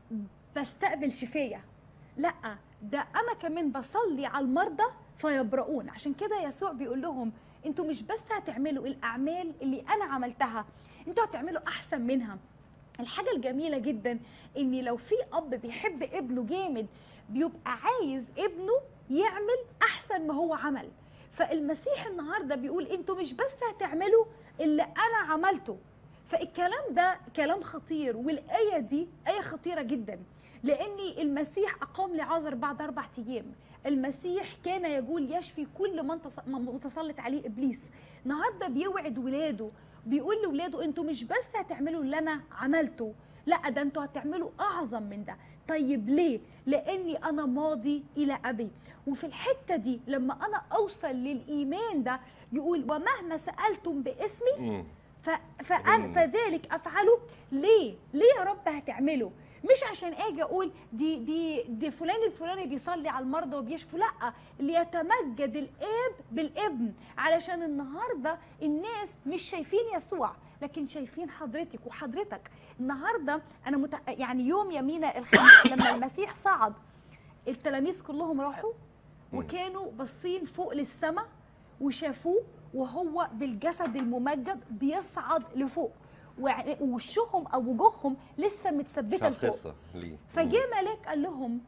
بستقبل شفايه لا ده انا كمان بصلي على المرضى فيبرؤون عشان كده يسوع بيقول لهم انتوا مش بس هتعملوا الاعمال اللي انا عملتها انتوا هتعملوا احسن منها الحاجة الجميلة جدا ان لو في اب بيحب ابنه جامد بيبقى عايز ابنه يعمل احسن ما هو عمل فالمسيح النهارده بيقول انتوا مش بس هتعملوا اللي انا عملته فالكلام ده كلام خطير والايه دي ايه خطيره جدا لان المسيح اقام لعازر بعد اربع ايام المسيح كان يقول يشفي كل من تص- من متسلط عليه ابليس النهارده بيوعد ولاده بيقول لولاده انتوا مش بس هتعملوا اللي انا عملته لا ده انتوا هتعملوا اعظم من ده طيب ليه لاني انا ماضي الى ابي وفي الحته دي لما انا اوصل للايمان ده يقول ومهما سالتم باسمي مم. ف- فأن فذلك افعله ليه ليه يا رب هتعمله مش عشان اجي اقول دي دي دي فلان الفلاني بيصلي على المرضى وبيشفوا لا ليتمجد الاب بالابن علشان النهارده الناس مش شايفين يسوع لكن شايفين حضرتك وحضرتك النهارده انا مت... يعني يوم يمينا الخميس لما المسيح صعد التلاميذ كلهم راحوا وكانوا باصين فوق للسماء وشافوه وهو بالجسد الممجد بيصعد لفوق وع- ووشهم او وجوههم لسه متثبته لفوق شخصة ليه فجه ملاك قال لهم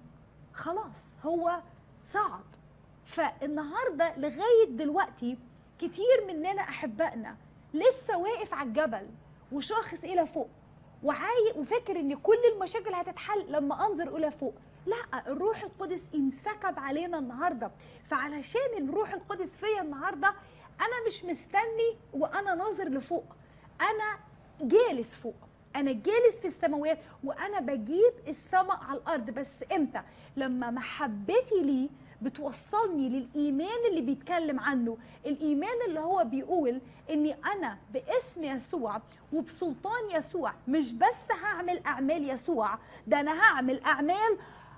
خلاص هو صعد فالنهارده لغايه دلوقتي كتير مننا احبائنا لسه واقف على الجبل وشاخص الى فوق وعاي وفاكر ان كل المشاكل هتتحل لما انظر الى فوق لا الروح القدس انسكب علينا النهارده فعلشان الروح القدس فيا النهارده انا مش مستني وانا ناظر لفوق انا جالس فوق انا جالس في السماوات وانا بجيب السماء على الارض بس امتى لما محبتي ليه بتوصلني للايمان اللي بيتكلم عنه الايمان اللي هو بيقول اني انا باسم يسوع وبسلطان يسوع مش بس هعمل اعمال يسوع ده انا هعمل اعمال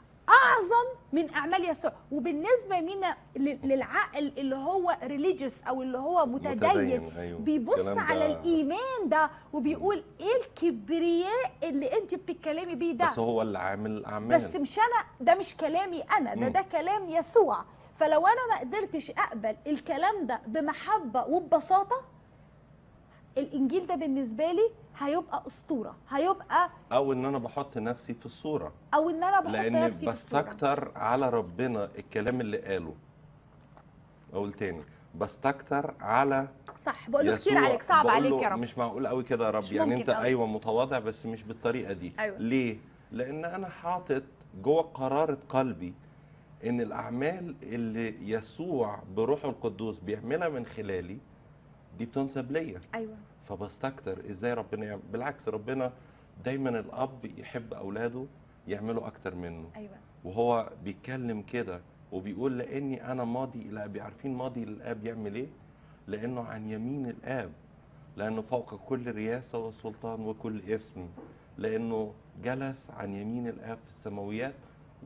اعظم من اعمال يسوع وبالنسبه منا ل- للعقل اللي هو ريليجيوس او اللي هو متدين, متدين، أيوة. بيبص الكلام على ده- الايمان ده وبيقول ايه الكبرياء اللي انت بتتكلمي بيه ده بس هو اللي عامل الاعمال بس مش انا ده مش كلامي انا ده مم. ده كلام يسوع فلو انا ما قدرتش اقبل الكلام ده بمحبه وببساطه الانجيل ده بالنسبه لي هيبقى اسطوره هيبقى او ان انا بحط نفسي في الصوره او ان انا بحط لان نفسي في الصوره بستكتر على ربنا الكلام اللي قاله اقول تاني بستكتر على صح بقول له كتير يسوع. عليك صعب بقول عليك له يا رب مش معقول قوي كده يا رب مش يعني ممكن انت أوي. ايوه متواضع بس مش بالطريقه دي أيوة. ليه لان انا حاطط جوه قراره قلبي ان الاعمال اللي يسوع بروحه القدوس بيعملها من خلالي دي بتنسب ليا ايوه فبستكتر ازاي ربنا يعمل بالعكس ربنا دايما الاب يحب اولاده يعملوا اكتر منه ايوه وهو بيتكلم كده وبيقول لاني انا ماضي الى ابي عارفين ماضي للاب يعمل ايه لانه عن يمين الاب لانه فوق كل رياسه وسلطان وكل اسم لانه جلس عن يمين الاب في السماويات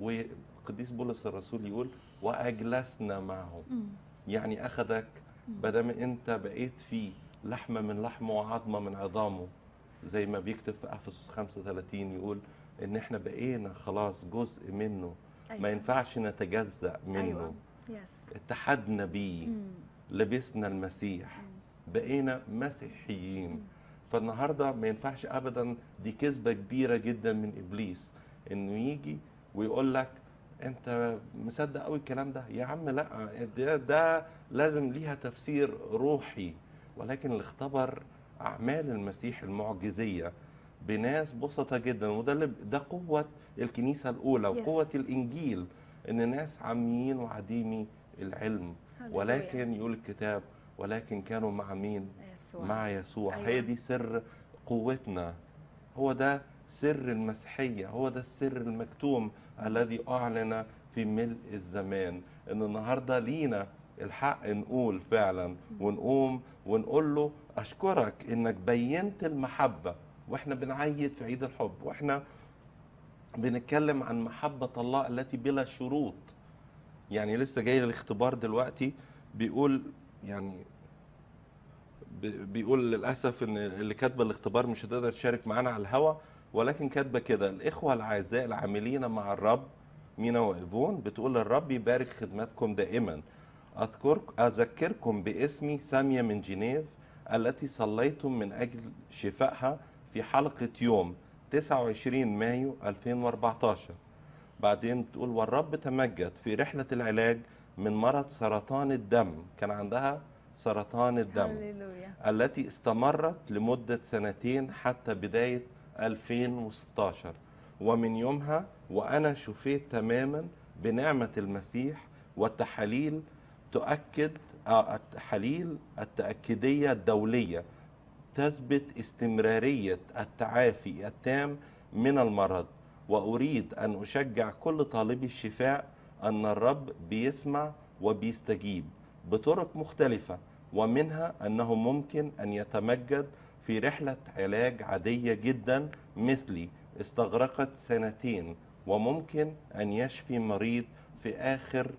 وقديس بولس الرسول يقول واجلسنا معه يعني اخذك بدل انت بقيت فيه لحمه من لحمه وعظمه من عظامه زي ما بيكتب في افسس 35 يقول ان احنا بقينا خلاص جزء منه ما أيوة. ينفعش نتجزأ منه ايوه يس اتحدنا بيه لبسنا المسيح بقينا مسيحيين فالنهارده ما ينفعش ابدا دي كذبه كبيره جدا من ابليس انه يجي ويقول لك انت مصدق قوي الكلام ده يا عم لا ده, ده لازم ليها تفسير روحي ولكن اللي اختبر اعمال المسيح المعجزيه بناس بسطة جدا وده اللي ده قوة الكنيسة الأولى Yes. وقوة الإنجيل إن ناس عاميين وعديمي العلم هللويا. ولكن يقول الكتاب ولكن كانوا مع مين؟ يسوع مع يسوع أيوة. هي دي سر قوتنا هو ده سر المسيحية هو ده السر المكتوم الذي أعلن في ملء الزمان إن النهاردة لينا الحق نقول فعلا ونقوم ونقول له أشكرك إنك بينت المحبة وإحنا بنعيد في عيد الحب وإحنا بنتكلم عن محبة الله التي بلا شروط يعني لسه جاي الاختبار دلوقتي بيقول يعني بي- بيقول للاسف ان اللي كاتبه الاختبار مش هتقدر تشارك معانا على الهوا ولكن كاتبه كده الاخوه الاعزاء العاملين مع الرب مينا وايفون بتقول الرب يبارك خدمتكم دائما اذكر اذكركم باسمي ساميه من جنيف التي صليتم من اجل شفائها في حلقه يوم 29 مايو 2014 بعدين بتقول والرب تمجد في رحله العلاج من مرض سرطان الدم كان عندها سرطان الدم هللويا التي استمرت لمدة سنتين حتى بداية 2016 ومن يومها وأنا شفيت تماما بنعمة المسيح والتحاليل تؤكد آه، التحاليل التأكيدية الدولية تثبت استمرارية التعافي التام من المرض وأريد أن أشجع كل طالبي الشفاء أن الرب بيسمع وبيستجيب بطرق مختلفة ومنها أنه ممكن أن يتمجد في رحلة علاج عادية جدا مثلي استغرقت سنتين وممكن أن يشفي مريض في آخر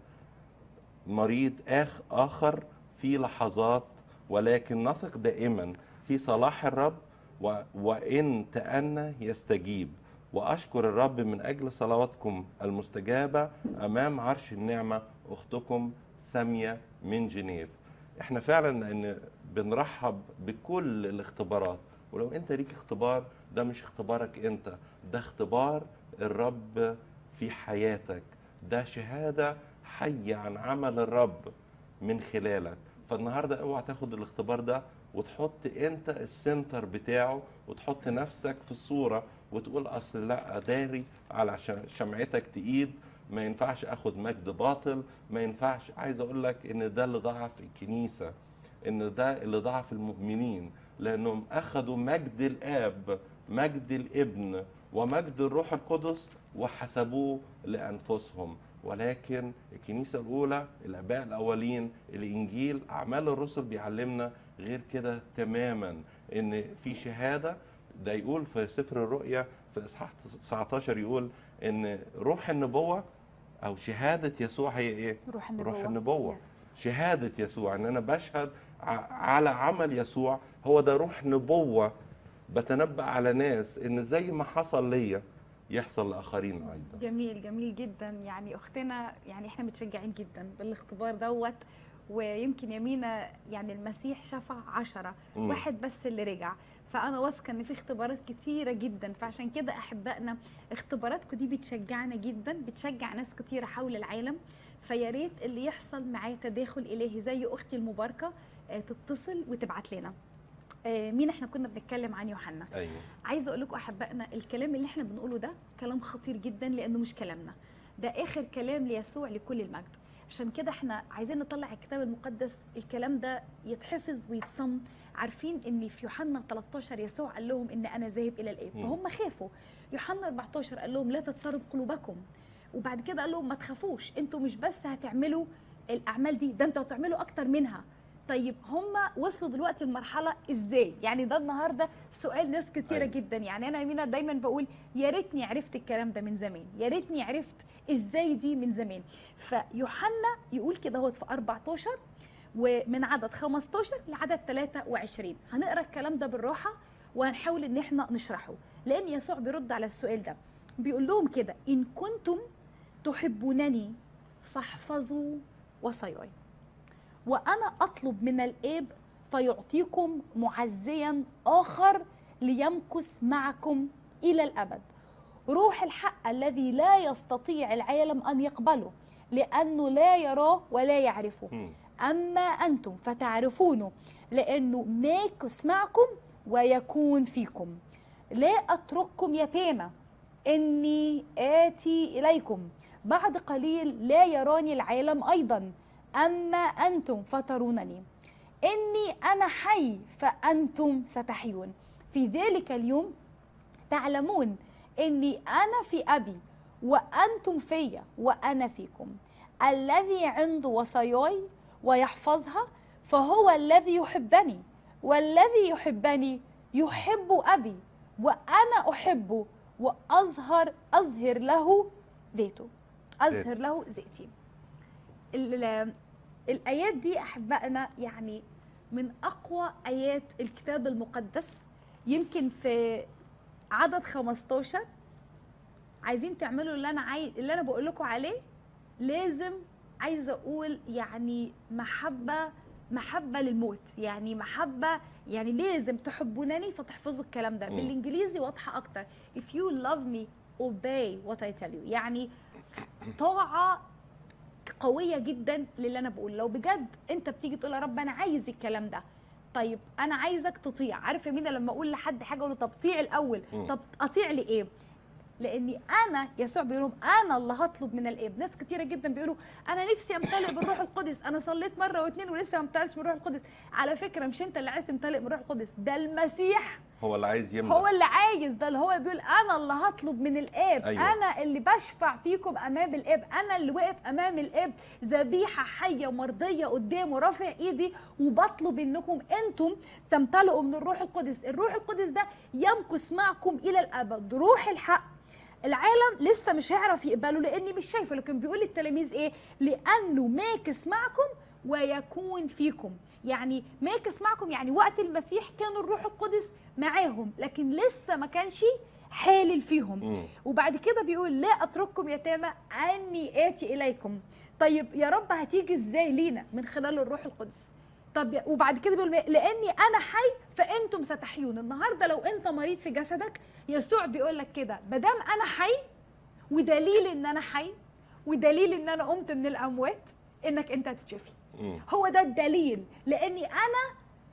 مريض آخ آخر في لحظات ولكن نثق دائما في صلاح الرب و وإن تأنى يستجيب وأشكر الرب من أجل صلواتكم المستجابة أمام عرش النعمة أختكم سامية من جنيف احنا فعلا ان بنرحب بكل الاختبارات ولو انت ليك اختبار ده مش اختبارك انت ده اختبار الرب في حياتك ده شهادة حية عن عمل الرب من خلالك فالنهاردة اوعى تاخد الاختبار ده وتحط انت السنتر بتاعه وتحط نفسك في الصورة وتقول اصل لا داري على ش- شمعتك تقيد ما ينفعش اخد مجد باطل ما ينفعش عايز اقول لك ان ده اللي ضعف الكنيسة ان ده اللي ضعف المؤمنين لانهم اخذوا مجد الاب مجد الابن ومجد الروح القدس وحسبوه لانفسهم ولكن الكنيسه الاولى الاباء الاولين الانجيل اعمال الرسل بيعلمنا غير كده تماما ان في شهاده ده يقول في سفر الرؤيا في اصحاح 19 يقول ان روح النبوه او شهاده يسوع هي ايه روح النبوة روح النبوه يس. شهادة يسوع ان انا بشهد ع- على عمل يسوع هو ده روح نبوة بتنبأ على ناس ان زي ما حصل ليا يحصل لاخرين ايضا جميل جميل جدا يعني اختنا يعني احنا متشجعين جدا بالاختبار دوت ويمكن يمينة يعني المسيح شفع عشرة مم. واحد بس اللي رجع فأنا واثقة إن في اختبارات كتيرة جدا فعشان كده أحبائنا اختباراتكم دي بتشجعنا جدا بتشجع ناس كتيرة حول العالم فيا ريت اللي يحصل معاه تداخل إلهي زي أختي المباركة آه، تتصل وتبعت لنا آه، مين احنا كنا بنتكلم عن يوحنا ايوه عايزه اقول لكم احبائنا الكلام اللي احنا بنقوله ده كلام خطير جدا لانه مش كلامنا ده اخر كلام ليسوع لكل المجد عشان كده احنا عايزين نطلع الكتاب المقدس الكلام ده يتحفظ ويتصم عارفين ان في يوحنا 13 يسوع قال لهم ان انا ذاهب الى الاب مم. فهم خافوا يوحنا 14 قال لهم لا تضطرب قلوبكم وبعد كده قال لهم ما تخافوش انتوا مش بس هتعملوا الاعمال دي ده انتوا هتعملوا اكتر منها طيب هم وصلوا دلوقتي لمرحله ازاي يعني ده النهارده سؤال ناس كتيره أيوة. جدا يعني انا يمينة دايما بقول يا ريتني عرفت الكلام ده من زمان يا ريتني عرفت ازاي دي من زمان فيوحنا يقول كده هو في 14 ومن عدد 15 لعدد 23 هنقرا الكلام ده بالراحه وهنحاول ان احنا نشرحه لان يسوع بيرد على السؤال ده بيقول لهم كده ان كنتم تحبونني فاحفظوا وصاياي وانا اطلب من الاب فيعطيكم معزيا اخر ليمكث معكم الى الابد روح الحق الذي لا يستطيع العالم ان يقبله لانه لا يراه ولا يعرفه مم. اما انتم فتعرفونه لانه ماكث معكم ويكون فيكم لا اترككم يتامى اني اتي اليكم بعد قليل لا يراني العالم ايضا اما انتم فترونني اني انا حي فانتم ستحيون في ذلك اليوم تعلمون اني انا في ابي وانتم فيا وانا فيكم الذي عنده وصاياي ويحفظها فهو الذي يحبني والذي يحبني يحب ابي وانا احبه واظهر اظهر له ذاته اظهر ذاته. له ذاتي ال- الايات دي احبائنا يعني من اقوى ايات الكتاب المقدس يمكن في عدد 15 عايزين تعملوا اللي انا عايز اللي انا بقول لكم عليه لازم عايزه اقول يعني محبه محبه للموت يعني محبه يعني لازم تحبونني فتحفظوا الكلام ده مم. بالانجليزي واضحه اكتر if you love me obey what I tell you يعني طاعه قويه جدا للي انا بقوله لو بجد انت بتيجي تقول يا رب انا عايز الكلام ده طيب انا عايزك تطيع عارف يا مينا لما اقول لحد حاجه اقول له طب طيع الاول مم. طب اطيع لايه لاني انا يسوع بيقول لهم انا اللي هطلب من الاب ناس كتيره جدا بيقولوا انا نفسي امتلئ بالروح القدس انا صليت مره واثنين ولسه ما امتلئتش بالروح القدس على فكره مش انت اللي عايز تمتلئ بالروح القدس ده المسيح هو اللي عايز يملى هو اللي عايز ده اللي هو بيقول انا اللي هطلب من الاب أيوة. أيوة. انا اللي بشفع فيكم امام الاب انا اللي واقف امام الاب ذبيحه حيه ومرضيه قدامه رافع ايدي وبطلب انكم انتم تمتلئوا من الروح القدس الروح القدس ده يمكث معكم الى الابد روح الحق العالم لسه مش هيعرف يقبله لاني مش شايفه لكن بيقول للتلاميذ ايه لانه ماكس معكم ويكون فيكم يعني ماكس معكم يعني وقت المسيح كان الروح القدس معاهم لكن لسه ما كانش حالل فيهم مم. وبعد كده بيقول لا اترككم يتامى اني اتي اليكم طيب يا رب هتيجي ازاي لينا من خلال الروح القدس طب وبعد كده بيقول لاني انا حي فانتم ستحيون النهارده لو انت مريض في جسدك يسوع بيقول لك كده ما دام انا حي ودليل ان انا حي ودليل ان انا قمت من الاموات انك انت هتتشفي مم. هو ده الدليل لاني انا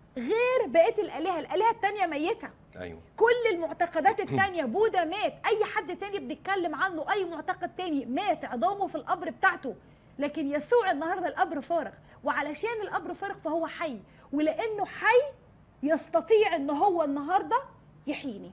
غير بقيه الالهه الالهه التانيه ميته ايوه كل المعتقدات التانية بوذا مات اي حد تاني بنتكلم عنه اي معتقد تاني مات عظامه في القبر بتاعته لكن يسوع النهارده القبر فارغ وعلشان القبر فارغ فهو حي ولانه حي يستطيع ان هو النهارده يحييني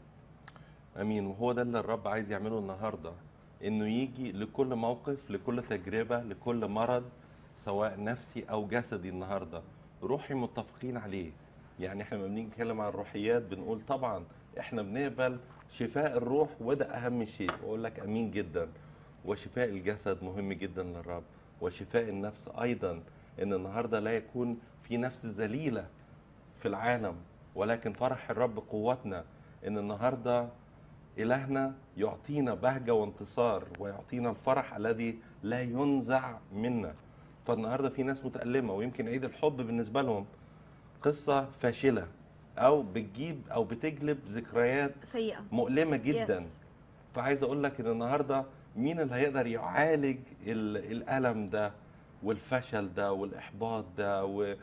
امين وهو ده اللي الرب عايز يعمله النهارده انه يجي لكل موقف لكل تجربه لكل مرض سواء نفسي او جسدي النهارده روحي متفقين عليه يعني احنا لما بنيجي نتكلم عن الروحيات بنقول طبعا احنا بنقبل شفاء الروح وده اهم شيء واقول لك امين جدا وشفاء الجسد مهم جدا للرب وشفاء النفس ايضا ان النهارده لا يكون في نفس ذليله في العالم ولكن فرح الرب قوتنا ان النهارده إلهنا يعطينا بهجة وانتصار ويعطينا الفرح الذي لا ينزع منا فالنهارده في ناس متألمة ويمكن عيد الحب بالنسبة لهم قصة فاشلة أو بتجيب أو بتجلب ذكريات سيئه مؤلمة جدا Yes. فعايز أقول لك إن النهارده مين اللي هيقدر يعالج ال- الألم ده والفشل ده والإحباط ده و...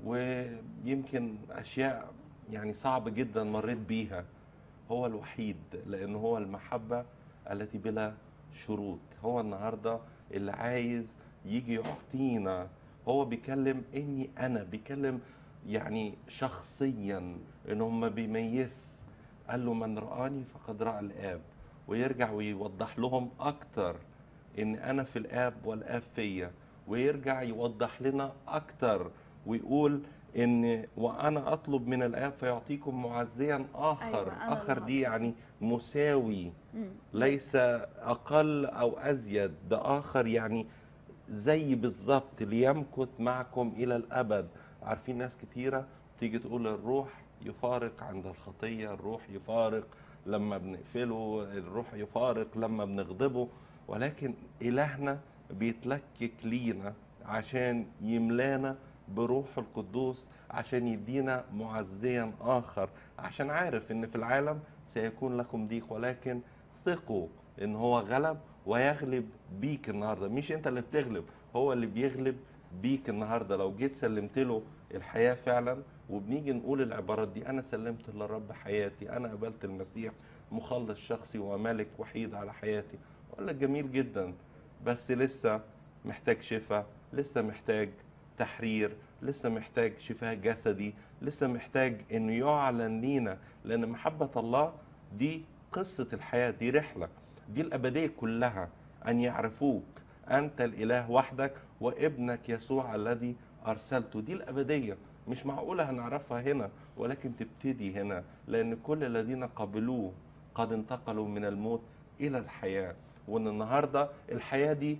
ويمكن أشياء يعني صعب جدا مريت بيها هو الوحيد لأن هو المحبة التي بلا شروط هو النهارده اللي عايز يجي يعطينا هو بيكلم اني انا بيكلم يعني شخصيا ان هم بيميز قال له من رآني فقد رأى الآب ويرجع ويوضح لهم أكتر إن أنا في الآب والآب فيا ويرجع يوضح لنا أكتر ويقول إن وأنا أطلب من الآب فيعطيكم معزيا آخر أيوة، أنا آخر اللي دي يعني مساوي مم. ليس أقل أو أزيد ده آخر يعني زي بالظبط ليمكث معكم إلى الأبد عارفين ناس كتيرة تيجي تقول الروح يفارق عند الخطية الروح يفارق لما بنقفله الروح يفارق لما بنغضبه ولكن إلهنا بيتلكك لينا عشان يملانا بروح القدوس عشان يدينا معزيا آخر عشان عارف إن في العالم سيكون لكم ضيق ولكن ثقوا إن هو غلب ويغلب بيك النهارده مش انت اللي بتغلب هو اللي بيغلب بيك النهارده لو جيت سلمت له الحياه فعلا وبنيجي نقول العبارات دي انا سلمت للرب حياتي انا قبلت المسيح مخلص شخصي وملك وحيد على حياتي اقول لك جميل جدا بس لسه محتاج شفاء لسه محتاج تحرير لسه محتاج شفاء جسدي لسه محتاج انه يعلن لينا لان محبه الله دي قصه الحياه دي رحله دي الأبدية كلها أن يعرفوك أنت الإله وحدك وابنك يسوع الذي أرسلته دي الأبدية مش معقولة هنعرفها هنا ولكن تبتدي هنا لأن كل الذين قبلوه قد انتقلوا من الموت إلى الحياة وأن النهاردة الحياة دي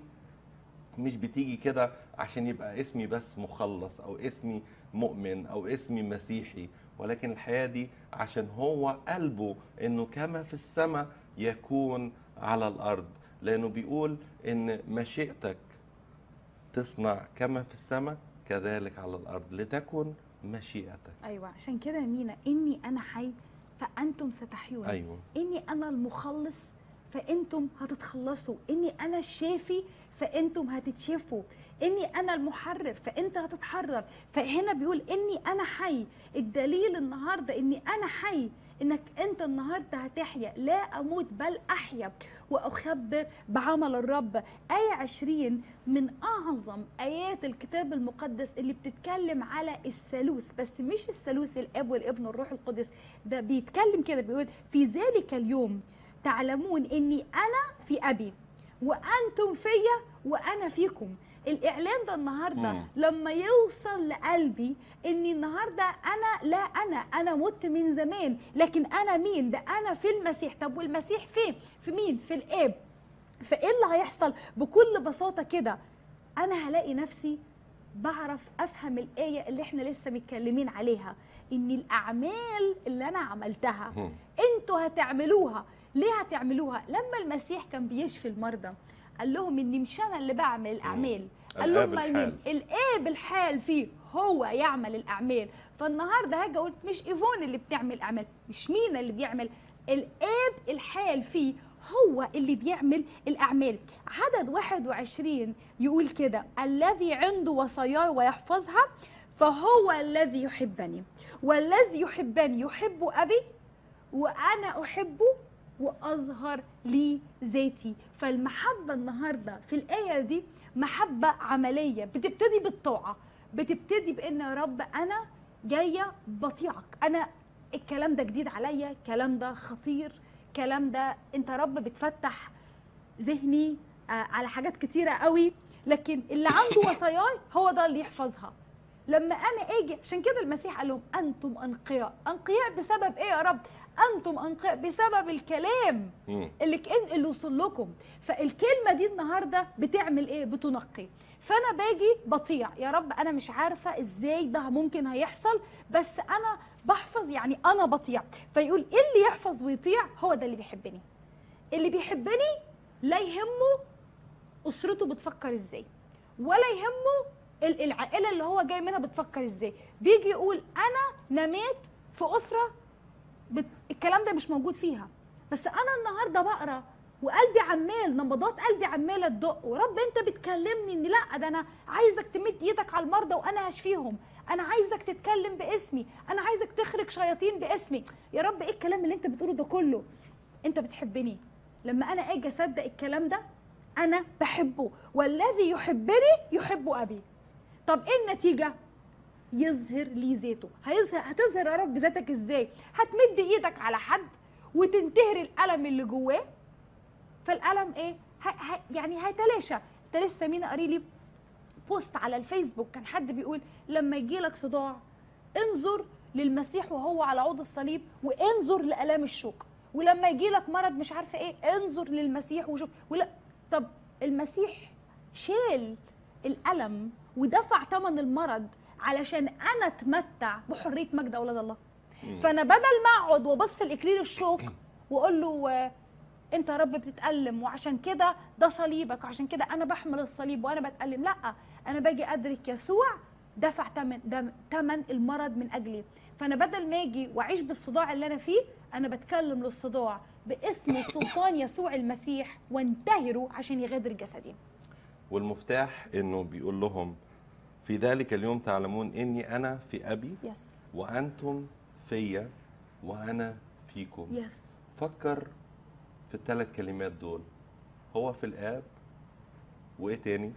مش بتيجي كده عشان يبقى اسمي بس مخلص او اسمي مؤمن او اسمي مسيحي ولكن الحياه دي عشان هو قلبه انه كما في السماء يكون على الارض لانه بيقول ان مشيئتك تصنع كما في السماء كذلك على الارض لتكن مشيئتك ايوه عشان كده يا مينا اني انا حي فانتم ستحيون ايوه اني انا المخلص فانتم هتتخلصوا اني انا الشافي فانتم هتتشفوا اني انا المحرر فانت هتتحرر فهنا بيقول اني انا حي الدليل النهارده اني انا حي انك انت النهارده هتحيا لا اموت بل احيا واخبر بعمل الرب ايه 20 من اعظم ايات الكتاب المقدس اللي بتتكلم على الثالوث بس مش الثالوث الاب والابن والروح القدس ده بيتكلم كده بيقول في ذلك اليوم تعلمون اني انا في ابي وانتم فيا وانا فيكم الاعلان ده النهارده مم. لما يوصل لقلبي اني النهارده انا لا انا انا مت من زمان لكن انا مين ده انا في المسيح طب والمسيح فين في مين في الاب فايه اللي هيحصل بكل بساطه كده انا هلاقي نفسي بعرف افهم الايه اللي احنا لسه متكلمين عليها ان الاعمال اللي انا عملتها هم. انتوا هتعملوها ليه هتعملوها لما المسيح كان بيشفي المرضى قال لهم اني مش انا اللي بعمل الاعمال قال لهم الآب مال مين الحال. الاب الحال فيه هو يعمل الاعمال فالنهارده هاجي اقول مش ايفون اللي بتعمل اعمال مش مين اللي بيعمل الاب الحال فيه هو اللي بيعمل الاعمال عدد 21 يقول كده الذي عنده وصاياي ويحفظها فهو الذي يحبني والذي يحبني يحب ابي وانا احبه واظهر لي ذاتي فالمحبه النهارده في الايه دي محبه عمليه بتبتدي بالطاعه بتبتدي بان يا رب انا جايه بطيعك انا الكلام ده جديد عليا الكلام ده خطير الكلام ده انت يا رب بتفتح ذهني آه، على حاجات كتيره قوي لكن اللي عنده وصاياي هو ده اللي يحفظها لما انا اجي عشان كده المسيح قال لهم انتم انقياء انقياء بسبب ايه يا رب انتم انقياء بسبب الكلام مم. اللي كان اللي وصل لكم فالكلمه دي النهارده بتعمل ايه بتنقي فانا باجي بطيع يا رب انا مش عارفه ازاي ده ممكن هيحصل بس انا بحفظ يعني انا بطيع فيقول ايه اللي يحفظ ويطيع هو ده اللي بيحبني اللي بيحبني لا يهمه اسرته بتفكر ازاي ولا يهمه ال- العائله اللي هو جاي منها بتفكر ازاي بيجي يقول انا نميت في اسره بت... الكلام ده مش موجود فيها بس انا النهارده بقرا وقلبي عمال نبضات قلبي عماله تدق ورب انت بتكلمني ان لا ده انا عايزك تمد ايدك على المرضى وانا هشفيهم انا عايزك تتكلم باسمي انا عايزك تخرج شياطين باسمي يا رب ايه الكلام اللي انت بتقوله ده كله انت بتحبني لما انا اجي اصدق الكلام ده انا بحبه والذي يحبني يحب ابي طب ايه النتيجه يظهر لي ذاته هيظهر هتظهر يا رب ذاتك ازاي هتمد ايدك على حد وتنتهر الالم اللي جواه فالالم ايه ه... ه... يعني هيتلاشى انت لسه مين قاري لي بوست على الفيسبوك كان حد بيقول لما يجي لك صداع انظر للمسيح وهو على عود الصليب وانظر لالام الشوك ولما يجي لك مرض مش عارفه ايه انظر للمسيح وشوف ولا طب المسيح شال الالم ودفع ثمن المرض علشان انا اتمتع بحريه مجد اولاد الله فانا بدل ما اقعد وابص لاكليل الشوك واقول له آه، انت يا رب بتتألم وعشان كده ده صليبك وعشان كده انا بحمل الصليب وانا بتألم لا انا باجي ادرك يسوع دفع تمن دم- تمن المرض من اجلي فانا بدل ما اجي واعيش بالصداع اللي انا فيه انا بتكلم للصداع باسم وسلطان يسوع المسيح وانتهره عشان يغادر جسدي والمفتاح انه بيقول لهم في ذلك اليوم تعلمون اني انا في ابي يس وانتم فيا وانا فيكم يس فكر في الثلاث كلمات دول هو في الاب وايه تاني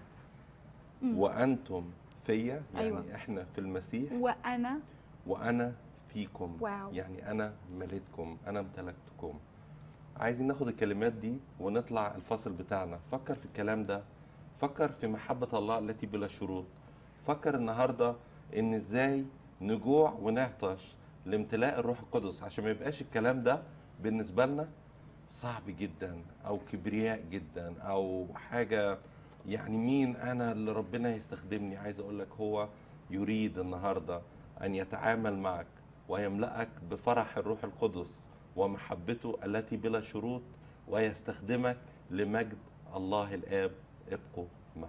وانتم فيا يعني أيوة. احنا في المسيح وانا وانا فيكم واو. يعني انا مليتكم انا امتلكتكم عايزين ناخد الكلمات دي ونطلع الفصل بتاعنا فكر في الكلام ده فكر في محبة الله التي بلا شروط فكر النهاردة ان ازاي نجوع ونعطش لامتلاء الروح القدس عشان ما يبقاش الكلام ده بالنسبة لنا صعب جدا او كبرياء جدا او حاجة يعني مين انا اللي ربنا يستخدمني عايز اقول لك هو يريد النهارده ان يتعامل معك ويملأك بفرح الروح القدس ومحبته التي بلا شروط ويستخدمك لمجد الله الاب ابقوا معه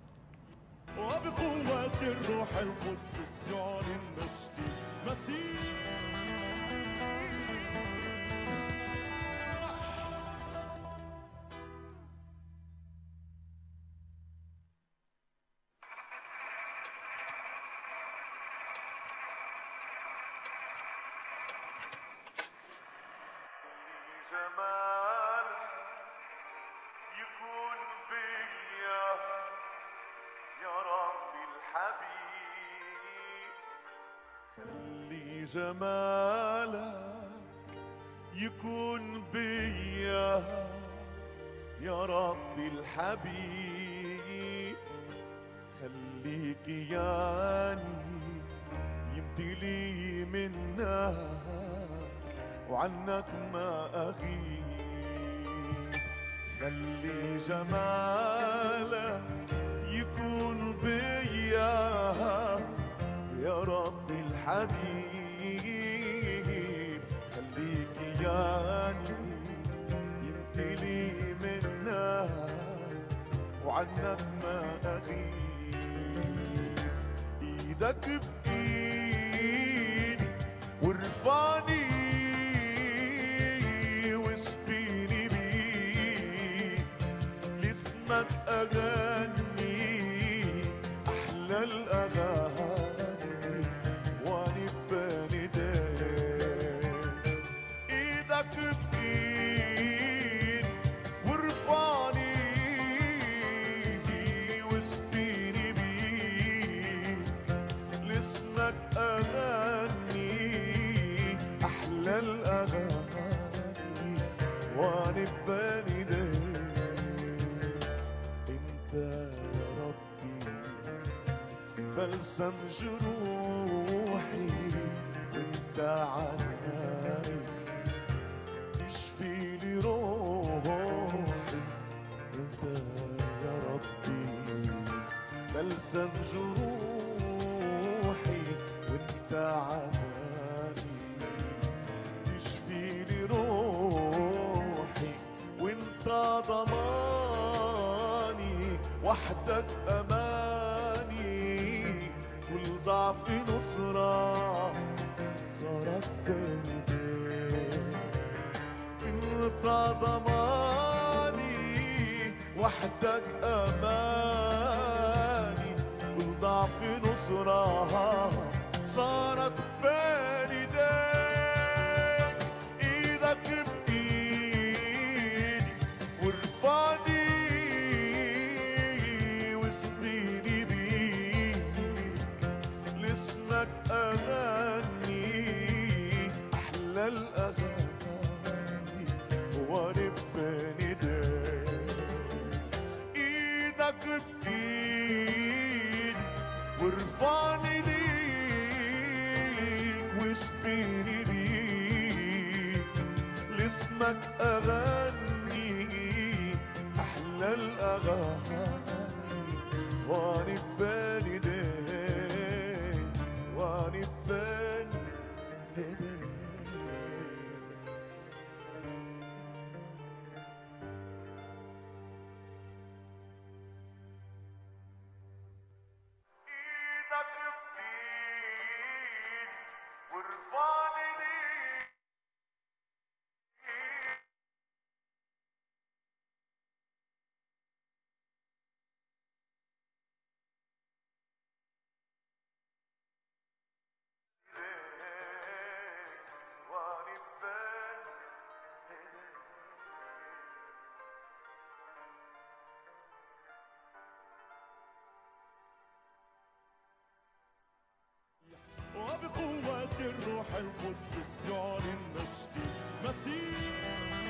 وبقوة الروح القدس يعلن مجدي مسيح جمالك يكون بيا يا ربي الحبيب خلي جمالك يكون بيا يا ربي الحبيب خليك ياني يمتلي منك وعنك ما أغيب خلي جمالك يكون بيا يا رب الحبيب خليك ياني يمتلي منك وعنك ما أغيب ايدك بايدي وارفعني واسقيني بيك لاسمك اغني احلى الاغاني وانا بنداك ايدك بايدي وارفعني واسقيني بيك لاسمك اغني احلى الاغاني وانا بنداك انت يا ربي بلسم جروحي انت عذابي تشفي لي روحي انت يا ربي بلسم جروحي وانت عذابي تشفي لي روحي وانت ضماني وحدك امان ضعف نصرة صارت بين ايديك انت ضماني وحدك اماني كل ضعف نصرة صارت بين ايديك ايدك بايدي وارفعني واسقيني بيك لاسمك اغني احلى الاغاني وانا بين ايديك ايدك بايدي وارفعني ليك واسقيني بيك لاسمك اغني احلى الاغاني وانا بين ايديك وانا بين ايديك ايدك بايدي وارفعني ليك وانا بين ايديك وبقوة الروح القدس يعلن مجدي مسيح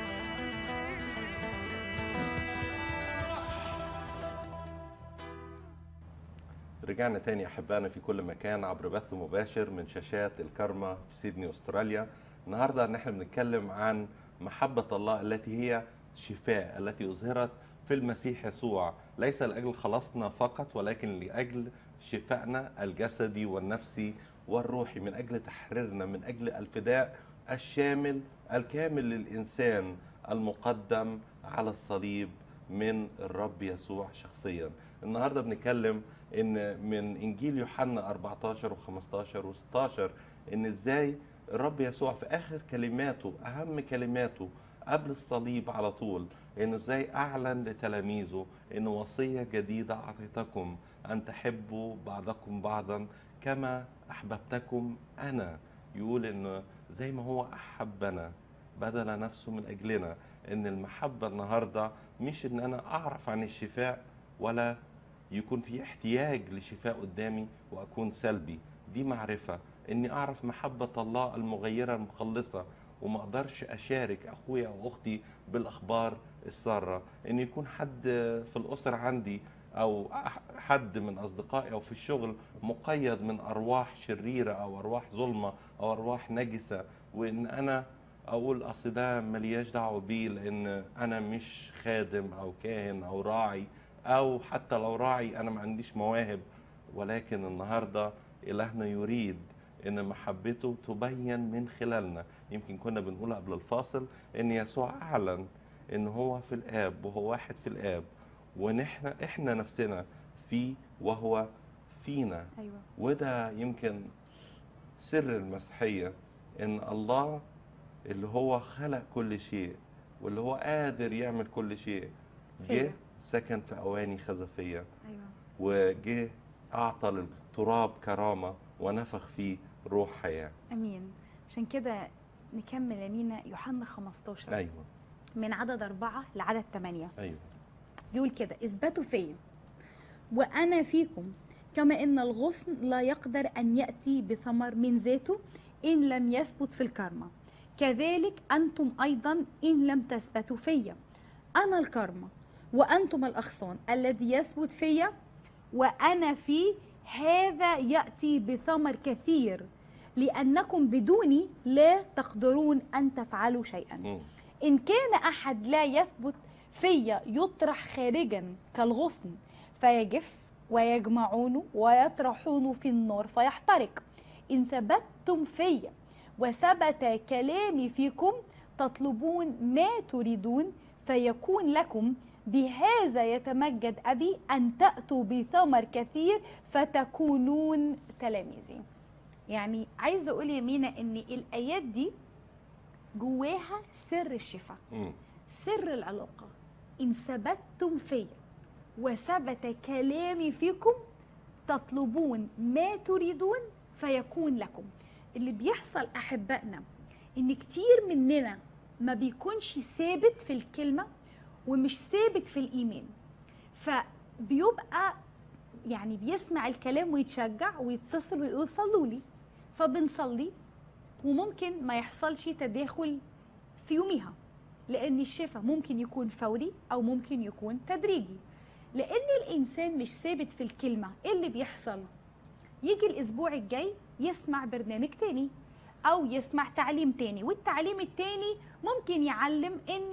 رجعنا تاني احبائنا في كل مكان عبر بث مباشر من شاشات الكرمة في سيدني استراليا النهارده نحن بنتكلم عن محبة الله التي هي شفاء التي اظهرت في المسيح يسوع ليس لاجل خلاصنا فقط ولكن لاجل شفائنا الجسدي والنفسي والروحي من اجل تحريرنا من اجل الفداء الشامل الكامل للانسان المقدم على الصليب من الرب يسوع شخصيا النهارده بنتكلم ان من انجيل يوحنا 14 و15 و16 ان ازاي الرب يسوع في اخر كلماته اهم كلماته قبل الصليب على طول انه ازاي اعلن لتلاميذه ان وصيه جديده اعطيتكم ان تحبوا بعضكم بعضا كما احببتكم انا يقول انه زي ما هو احبنا بذل نفسه من اجلنا ان المحبه النهارده مش ان انا اعرف عن الشفاء ولا يكون في احتياج لشفاء قدامي واكون سلبي دي معرفه اني اعرف محبه الله المغيره المخلصه وما اقدرش اشارك اخويا او اختي بالاخبار الساره ان يكون حد في الاسره عندي او أح- حد من اصدقائي او في الشغل مقيد من ارواح شريره او ارواح ظلمه او ارواح نجسه وان انا اقول اصل ده ملياش دعوه بيه لان انا مش خادم او كاهن او راعي او حتى لو راعي انا ما عنديش مواهب ولكن النهارده الهنا يريد ان محبته تبين من خلالنا يمكن كنا بنقول قبل الفاصل ان يسوع اعلن ان هو في الاب وهو واحد في الاب ونحن احنا نفسنا فيه وهو فينا ايوه وده يمكن سر المسيحية إن الله اللي هو خلق كل شيء واللي هو قادر يعمل كل شيء جه فيا. سكن في أواني خزفية ايوه وجه أعطى للتراب كرامة ونفخ فيه روح حياة امين عشان كده نكمل يمينا يوحنا 15 أيوة من عدد أربعة لعدد ثمانية أيوة يقول كده اثبتوا فيا وأنا فيكم كما إن الغصن لا يقدر أن يأتي بثمر من ذاته إن لم يثبت في الكرمة كذلك أنتم أيضا إن لم تثبتوا فيا أنا الكرمة وأنتم الأغصان الذي يثبت فيا وأنا فيه هذا يأتي بثمر كثير لأنكم بدوني لا تقدرون أن تفعلوا شيئا مم. إن كان أحد لا يثبت فيا يطرح خارجا كالغصن فيجف ويجمعونه ويطرحونه في النار فيحترق إن ثبتتم فيا وثبت كلامي فيكم تطلبون ما تريدون فيكون لكم بهذا يتمجد أبي أن تأتوا بثمر كثير فتكونون تلاميذي يعني عايزة أقول يا مينا إن الآيات دي جواها سر الشفاء مم. سر العلاقة إن ثبتتم فيا وثبت كلامي فيكم تطلبون ما تريدون فيكون لكم اللي بيحصل أحبائنا إن كتير مننا ما بيكونش ثابت في الكلمة ومش ثابت في الإيمان فبيبقى يعني بيسمع الكلام ويتشجع ويتصل ويقول صلوا لي فبنصلي وممكن ما يحصلش تداخل في يوميها لان الشفاء ممكن يكون فوري او ممكن يكون تدريجي لان الانسان مش ثابت في الكلمه ايه اللي بيحصل يجي الاسبوع الجاي يسمع برنامج تاني او يسمع تعليم تاني والتعليم التاني ممكن يعلم ان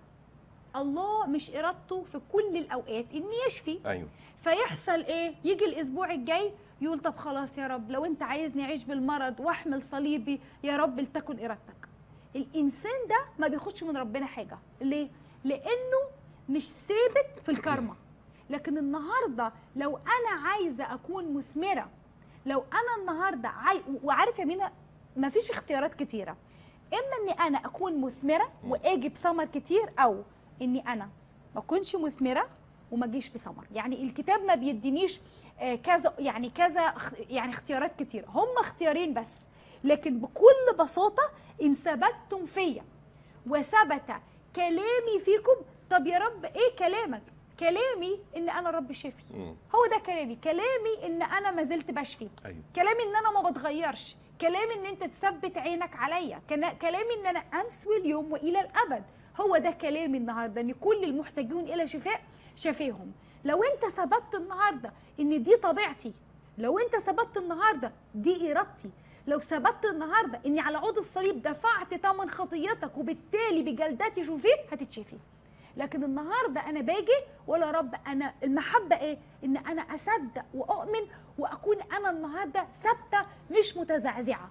الله مش ارادته في كل الاوقات ان يشفي ايوه فيحصل ايه يجي الاسبوع الجاي يقول طب خلاص يا رب لو انت عايزني اعيش بالمرض واحمل صليبي يا رب لتكن ارادتك الانسان ده ما بياخدش من ربنا حاجه ليه لانه مش ثابت في الكارما لكن النهارده لو انا عايزه اكون مثمره لو انا النهارده عاي... وعارف يا مينا مفيش اختيارات كتيره اما اني انا اكون مثمره واجي بثمر كتير او اني انا ما اكونش مثمره وما اجيش بثمر يعني الكتاب ما بيدينيش آه، كذا يعني كذا اخ- يعني اختيارات كتير هم اختيارين بس لكن بكل بساطه ان ثبتتم فيا وثبت كلامي فيكم طب يا رب ايه كلامك كلامي ان انا رب شافي مم. هو ده كلامي كلامي ان انا ما زلت بشفي ايوه كلامي ان انا ما بتغيرش كلامي ان انت تثبت عينك عليا كنا- كلامي ان انا امس واليوم والى الابد هو ده كلامي النهارده ان كل المحتاجون الى شفاء شفيهم لو انت ثبت النهارده ان دي طبيعتي لو انت ثبت النهارده دي ارادتي لو ثبت النهارده اني على عود الصليب دفعت ثمن خطيتك وبالتالي بجلدتي شفيت هتتشفي لكن النهارده انا باجي ولا رب انا المحبه ايه ان انا اصدق واؤمن واكون انا النهارده ثابته مش متزعزعه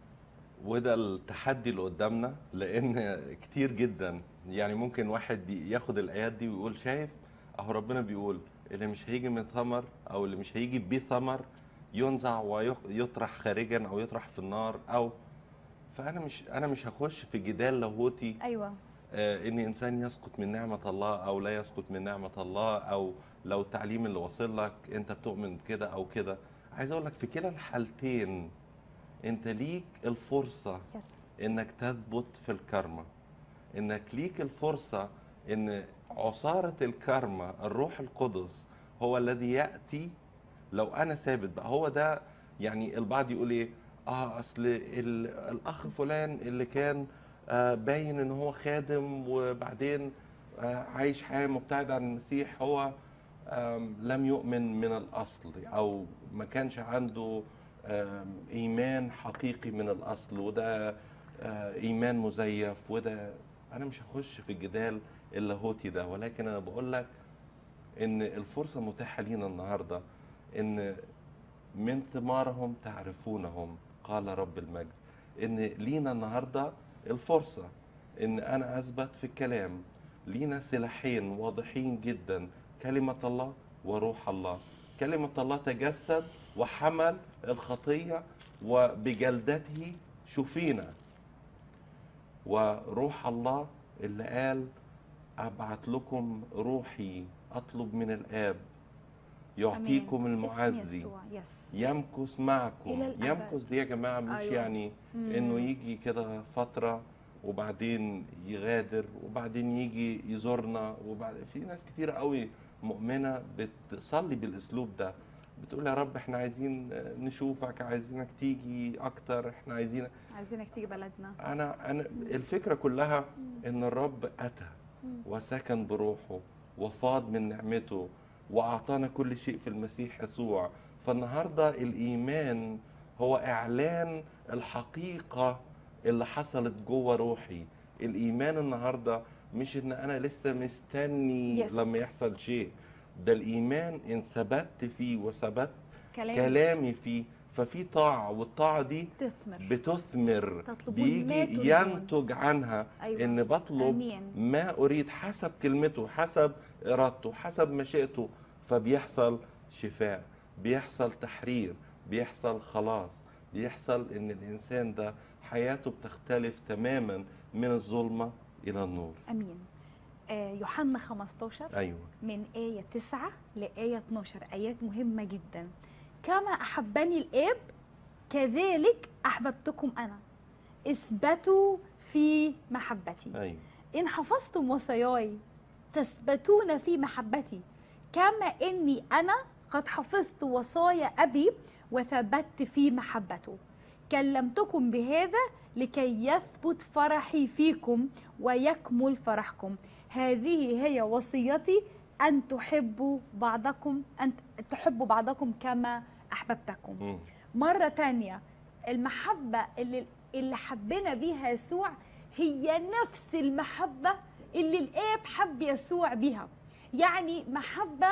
وده التحدي اللي قدامنا لان كتير جدا يعني ممكن واحد ياخد الايات دي ويقول شايف اهو ربنا بيقول اللي مش هيجي من ثمر او اللي مش هيجي بيه ثمر ينزع ويطرح خارجا او يطرح في النار او فانا مش انا مش هخش في جدال لاهوتي ايوه آه، ان انسان يسقط من نعمه الله او لا يسقط من نعمه الله او لو التعليم اللي واصل لك انت بتؤمن كده او كده عايز اقول لك في كلا الحالتين انت ليك الفرصه يس انك تثبت في الكرمة انك ليك الفرصة ان عصارة الكرمة الروح القدس هو الذي يأتي لو انا ثابت بقى هو ده يعني البعض يقول ايه اه اصل ال- الاخ فلان اللي كان آه باين ان هو خادم وبعدين آه عايش حياة مبتعدة عن المسيح هو آم، لم يؤمن من الاصل او ما كانش عنده آم، ايمان حقيقي من الاصل وده آه، ايمان مزيف وده انا مش هخش في الجدال اللاهوتي ده ولكن انا بقول لك ان الفرصه متاحه لينا النهارده ان من ثمارهم تعرفونهم قال رب المجد ان لينا النهارده الفرصه ان انا اثبت في الكلام لينا سلاحين واضحين جدا كلمه الله وروح الله كلمه الله تجسد وحمل الخطيه وبجلدته شفينا وروح الله اللي قال ابعت لكم روحي اطلب من الاب يعطيكم آمين. باسم المعزي يسوع. يس يمكث معكم إلى الأبد. يمكث دي يا جماعه مش أيوة. يعني انه يجي كده فتره وبعدين يغادر وبعدين يجي يزورنا وبعد في ناس كتير قوي مؤمنه بتصلي بالاسلوب ده بتقول يا رب احنا عايزين نشوفك عايزينك تيجي اكتر احنا عايزين عايزينك تيجي بلدنا انا انا الفكره كلها ان الرب اتى وسكن بروحه وفاض من نعمته واعطانا كل شيء في المسيح يسوع فالنهارده الايمان هو اعلان الحقيقه اللي حصلت جوه روحي الايمان النهارده مش ان انا لسه مستني Yes. لما يحصل شيء ده الايمان ان ثبت فيه وثبت كلام كلامي فيه ففي طاعه والطاعه دي تثمر بتثمر تطلبون بيجي ما تريدون. ينتج عنها أيوة. ان بطلب آمين. ما اريد حسب كلمته حسب ارادته حسب مشيئته فبيحصل شفاء بيحصل تحرير بيحصل خلاص بيحصل ان الانسان ده حياته بتختلف تماما من الظلمه الى النور امين آه، يوحنا 15 ايوه من آية 9 لآية 12 آيات مهمة جدا كما أحبني الآب كذلك أحببتكم أنا اثبتوا في محبتي ايوه إن حفظتم وصاياي تثبتون في محبتي كما إني أنا قد حفظت وصايا أبي وثبت في محبته كلمتكم بهذا لكي يثبت فرحي فيكم ويكمل فرحكم هذه هي وصيتي أن تحبوا بعضكم أن تحبوا بعضكم كما أحببتكم مم. مرة تانية المحبة اللي اللي حبنا بيها يسوع هي نفس المحبة اللي الآب حب يسوع بيها يعني محبة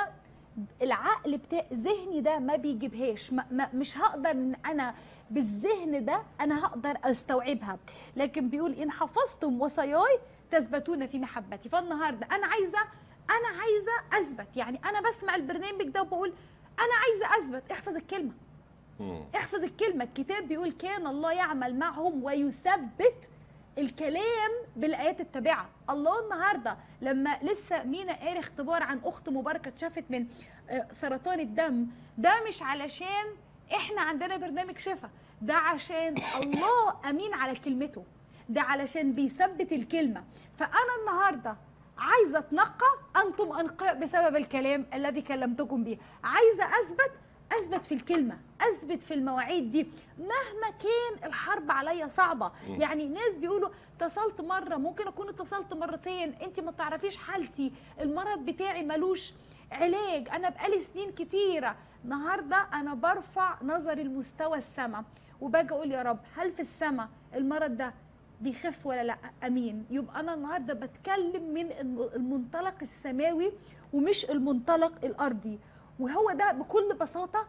العقل بتاع ذهني ده ما بيجيبهاش ما ما مش هقدر ان انا بالذهن ده انا هقدر استوعبها لكن بيقول ان حفظتم وصاياي تثبتون في محبتي فالنهارده انا عايزه انا عايزه اثبت يعني انا بسمع البرنامج ده وبقول انا عايزه اثبت احفظ الكلمه مم. احفظ الكلمة الكتاب بيقول كان الله يعمل معهم ويثبت الكلام بالآيات التابعة الله النهاردة لما لسه مينا قاري اختبار عن أخت مباركة اتشافت من آه، سرطان الدم ده مش علشان احنا عندنا برنامج شفا ده عشان الله أمين على كلمته ده علشان بيثبت الكلمة فأنا النهاردة عايزة أتنقى أنتم أنقياء بسبب الكلام الذي كلمتكم به عايزة أثبت اثبت في الكلمه اثبت في المواعيد دي مهما كان الحرب عليا صعبه يعني ناس بيقولوا اتصلت مره ممكن اكون اتصلت مرتين انت ما تعرفيش حالتي المرض بتاعي ملوش علاج انا بقالي سنين كتيره النهارده انا برفع نظري لمستوى السماء وباجي اقول يا رب هل في السماء المرض ده بيخف ولا لا امين يبقى انا النهارده بتكلم من الم- المنطلق السماوي ومش المنطلق الارضي وهو ده بكل بساطه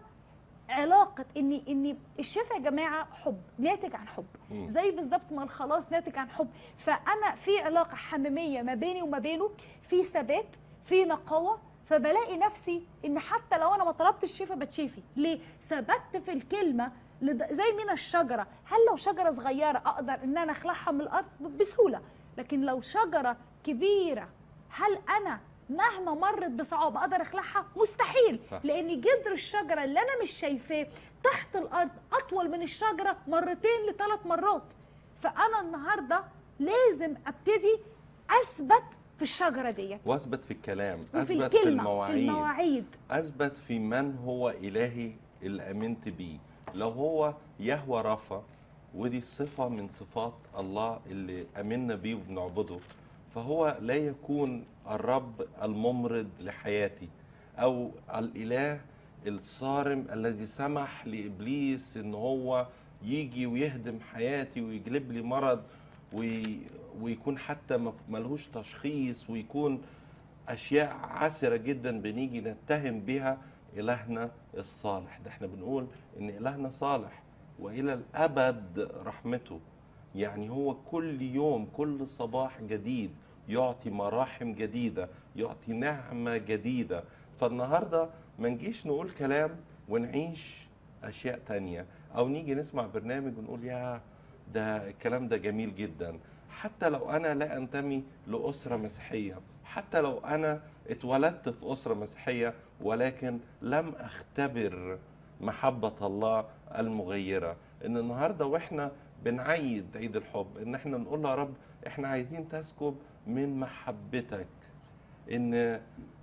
علاقه ان ان الشفاء يا جماعه حب ناتج عن حب مم. زي بالظبط ما الخلاص ناتج عن حب فانا في علاقه حميميه ما بيني وما بينه في ثبات في نقاوه فبلاقي نفسي ان حتى لو انا ما طلبتش الشفاء بتشفي ليه ثبت في الكلمه لد- زي من الشجره هل لو شجره صغيره اقدر ان انا اخلعها من الارض ب- بسهوله لكن لو شجره كبيره هل انا مهما مرت بصعوبه اقدر اخلعها مستحيل صح. لان جذر الشجره اللي انا مش شايفاه تحت الارض اطول من الشجره مرتين لثلاث مرات فانا النهارده لازم ابتدي اثبت في الشجره ديت واثبت في الكلام وفي اثبت في الكلمه في المواعيد المواعيد اثبت في من هو الهي اللي امنت بيه لو هو يهوى رفا ودي صفه من صفات الله اللي امنا بيه وبنعبده فهو لا يكون الرب الممرض لحياتي او الاله الصارم الذي سمح لابليس ان هو يجي ويهدم حياتي ويجلب لي مرض وي ويكون حتى ما- ملهوش تشخيص ويكون اشياء عسره جدا بنيجي نتهم بها الهنا الصالح ده احنا بنقول ان الهنا صالح والى الابد رحمته يعني هو كل يوم كل صباح جديد يعطي مراحم جديده يعطي نعمه جديده فالنهارده ما نجيش نقول كلام ونعيش اشياء تانية او نيجي نسمع برنامج ونقول يا ده الكلام ده جميل جدا حتى لو انا لا انتمي لاسره مسيحيه حتى لو انا اتولدت في اسره مسيحيه ولكن لم اختبر محبه الله المغيره ان النهارده واحنا بنعيد عيد الحب ان احنا نقول له يا رب احنا عايزين تسكب من محبتك ان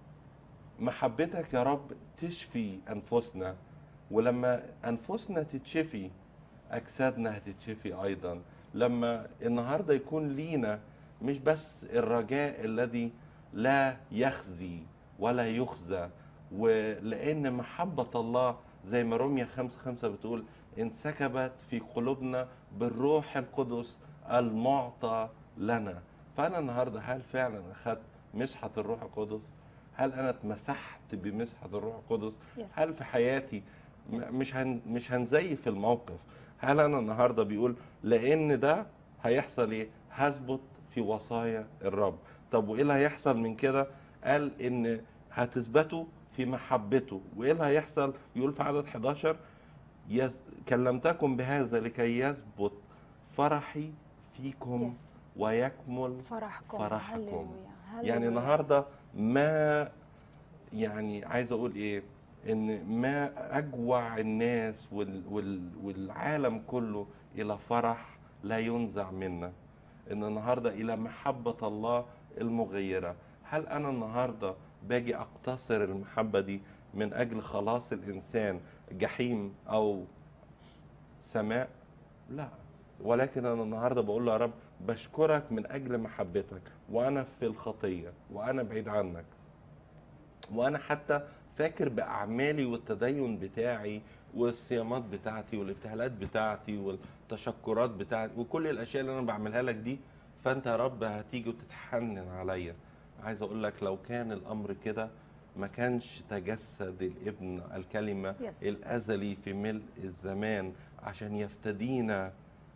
محبتك يا رب تشفي انفسنا ولما انفسنا تتشفي اجسادنا هتتشفي ايضا لما النهارده يكون لينا مش بس الرجاء الذي لا يخزي ولا يخزى ولان محبه الله زي ما روميا خمسة خمسة بتقول انسكبت في قلوبنا بالروح القدس المعطى لنا فانا النهارده هل فعلا اخذت مسحه الروح القدس هل انا اتمسحت بمسحه الروح القدس Yes. هل في حياتي م- مش هن مش هنزيف الموقف هل انا النهارده بيقول لان ده هيحصل ايه هثبت في وصايا الرب طب وايه اللي هيحصل من كده قال ان هتثبتوا في محبته وايه اللي هيحصل يقول في عدد 11 يز... كلمتكم بهذا لكي يثبت فرحي فيكم Yes. ويكمل فرحكم فرحكم. هللويا. يعني هللويا. النهارده ما يعني عايز اقول ايه ان ما اجوع الناس وال وال والعالم كله الى فرح لا ينزع منا ان النهارده الى محبه الله المغيره هل انا النهارده باجي اقتصر المحبه دي من اجل خلاص الانسان جحيم او سماء لا ولكن انا النهارده بقول له يا رب بشكرك من اجل محبتك وانا في الخطيه وانا بعيد عنك وانا حتى فاكر باعمالي والتدين بتاعي والصيامات بتاعتي والابتهالات بتاعتي والتشكرات بتاعتي وكل الاشياء اللي انا بعملها لك دي فانت يا رب هتيجي وتتحنن عليا عايز اقول لك لو كان الامر كده ما كانش تجسد الابن الكلمه Yes. الازلي في ملء الزمان عشان يفتدينا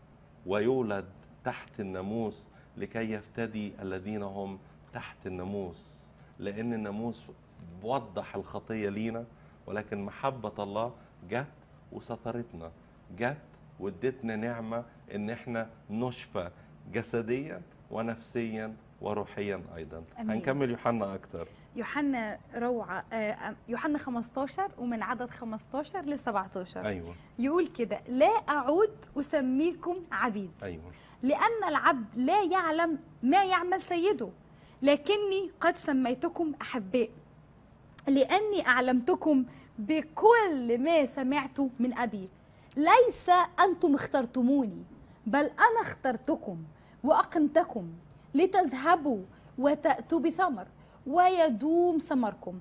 ويولد تحت الناموس لكي يفتدي الذين هم تحت الناموس لان الناموس وضح الخطيه لينا ولكن محبه الله جت وسترتنا جت وادتنا نعمه ان احنا نشفى جسديا ونفسيا وروحيا ايضا أمين. هنكمل يوحنا اكتر يوحنا روعة آه، يوحنا 15 ومن عدد 15 ل 17 ايوه يقول كده لا أعود أسميكم عبيد ايوه لأن العبد لا يعلم ما يعمل سيده لكني قد سميتكم أحباء لأني أعلمتكم بكل ما سمعت من أبي ليس أنتم اخترتموني بل أنا اخترتكم وأقمتكم لتذهبوا وتأتوا بثمر ويدوم ثمركم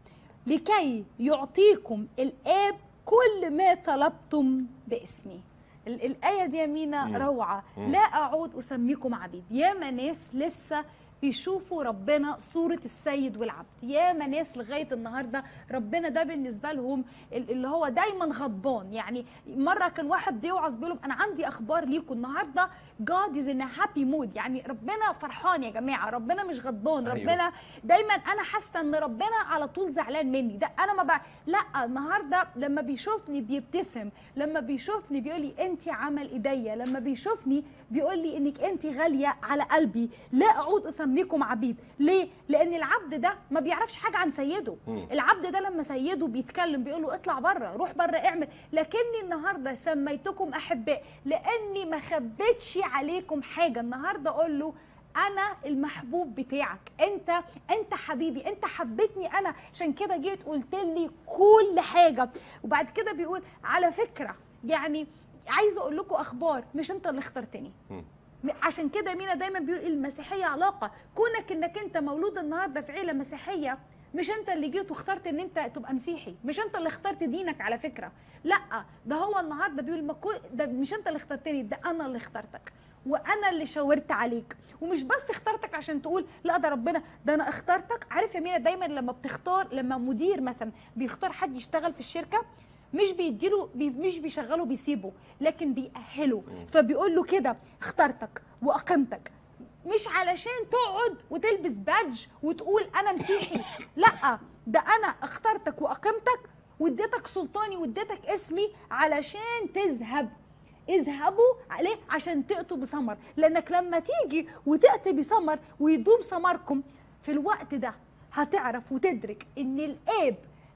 لكي يعطيكم الآب كل ما طلبتم باسمي ال- الآية دي يا مينا مم. روعة مم. لا أعود أسميكم عبيد ياما ناس لسه بيشوفوا ربنا صورة السيد والعبد ياما ناس لغاية النهاردة ربنا ده بالنسبة لهم ال- اللي هو دايما غضبان يعني مرة كان واحد بيوعظ بيقول لهم أنا عندي أخبار ليكم النهاردة God is in a happy mood يعني ربنا فرحان يا جماعة ربنا مش غضبان أيوة. ربنا دايما أنا حاسة إن ربنا على طول زعلان مني ده أنا ما بع... لا النهاردة لما بيشوفني بيبتسم لما بيشوفني بيقول لي أنت عمل إيديا لما بيشوفني بيقول لي إنك أنت غالية على قلبي لا أعود أسميكم عبيد ليه؟ لأن العبد ده ما بيعرفش حاجة عن سيده مم. العبد ده لما سيده بيتكلم بيقول له اطلع بره روح بره اعمل لكني النهارده سميتكم احباء لاني ما خبيتش عليكم حاجه النهارده اقول له انا المحبوب بتاعك انت انت حبيبي انت حبيتني انا عشان كده جيت قلت لي كل حاجه وبعد كده بيقول على فكره يعني عايزه اقول لكم اخبار مش انت اللي اخترتني مم. عشان كده مينا دايما بيقول المسيحيه علاقه كونك انك انت مولود النهارده في عيله مسيحيه مش انت اللي جيت واخترت ان انت تبقى مسيحي مش انت اللي اخترت دينك على فكره لا ده هو النهارده بيقول ما كو- ده مش انت اللي اخترتني ده انا اللي اخترتك وانا اللي شاورت عليك ومش بس اخترتك عشان تقول لا ده ربنا ده انا اخترتك عارف يا مينا دايما لما بتختار لما مدير مثلا بيختار حد يشتغل في الشركه مش بيديله بي مش بيشغله بيسيبه لكن بيأهله فبيقول له كده اخترتك واقمتك مش علشان تقعد وتلبس بادج وتقول انا مسيحي لا ده انا اخترتك واقمتك واديتك سلطاني واديتك اسمي علشان تذهب اذهبوا عليه عشان تأتوا بثمر لانك لما تيجي وتأتي بثمر ويدوم ثمركم في الوقت ده هتعرف وتدرك ان الاب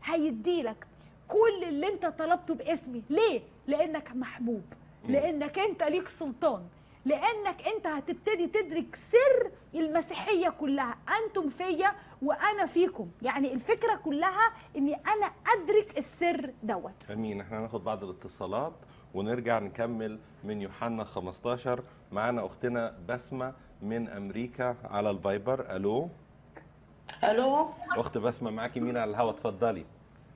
هيديلك كل اللي انت طلبته باسمي ليه لانك محبوب لانك انت ليك سلطان لانك انت هتبتدي تدرك سر المسيحيه كلها انتم فيا وانا فيكم يعني الفكره كلها اني انا ادرك السر دوت امين احنا هناخد بعض الاتصالات ونرجع نكمل من يوحنا 15 معانا اختنا بسمه من امريكا على الفايبر الو الو اخت بسمه معاكي مين على الهوا اتفضلي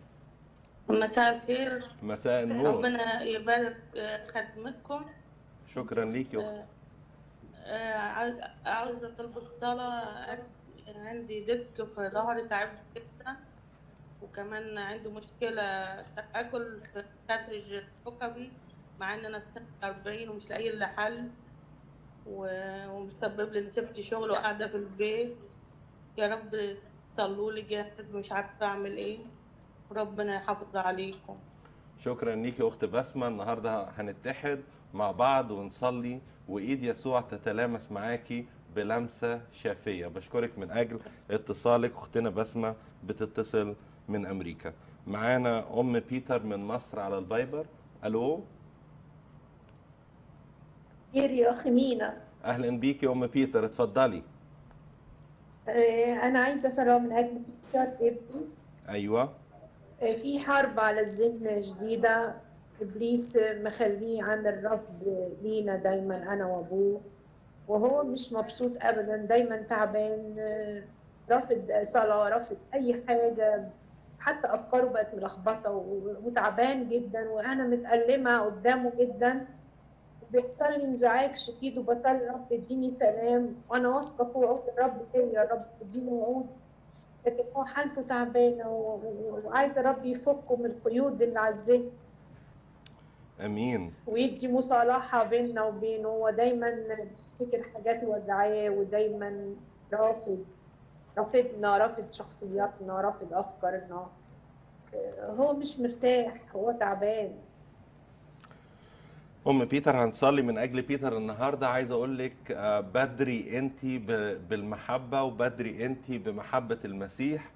مساء الخير مساء النور ربنا يبارك آه، خدمتكم شكرا ليك يا اخت آه، عاوز- عاوزة طلب الصلاة عندي ديسك في ظهري تعبت جدا وكمان عندي مشكلة آكل في كاترج ركبي مع إن أنا في سنة 40 ومش لاقية لها حل و- ومسبب لي إني سبت شغل وقاعدة في البيت يا رب صلوا لي جامد مش عارفة أعمل إيه وربنا يحافظ عليكم شكرا ليكي يا اخت بسمه النهارده هنتحد مع بعض ونصلي وايد يسوع تتلامس معاكي بلمسه شافيه بشكرك من اجل اتصالك اختنا بسمه بتتصل من امريكا معانا ام بيتر من مصر على الفايبر الو خير يا أخي مينا اهلا بيكي يا ام بيتر اتفضلي آه، أنا عايزة أسأل من أجل إنتشار ابني ايوه آه، في حرب على الذهن جديدة إبليس مخليه عامل رفض لينا دايما أنا وأبوه وهو مش مبسوط أبدا دايما تعبان آه، رافض صلاة رافض أي حاجة حتى أفكاره بقت ملخبطة و- وتعبان جدا وأنا متألمة قدامه جدا بيحصل لي انزعاج شديد وبصلي رب اديني سلام وانا واثقه في وعود الرب ليا يا رب اديني وعود لكن هو حالته تعبانه و- و- وعايزه رب يفكه من القيود اللي على الذهن امين ويدي مصالحه بيننا وبينه هو دايما بيفتكر حاجات ودعاه ودايما رافض رافضنا رافض شخصياتنا رافض افكارنا آه، هو مش مرتاح هو تعبان ام بيتر هنصلي من اجل بيتر النهارده عايز اقول لك آه، بدري انت بالمحبه وبدري انت بمحبه المسيح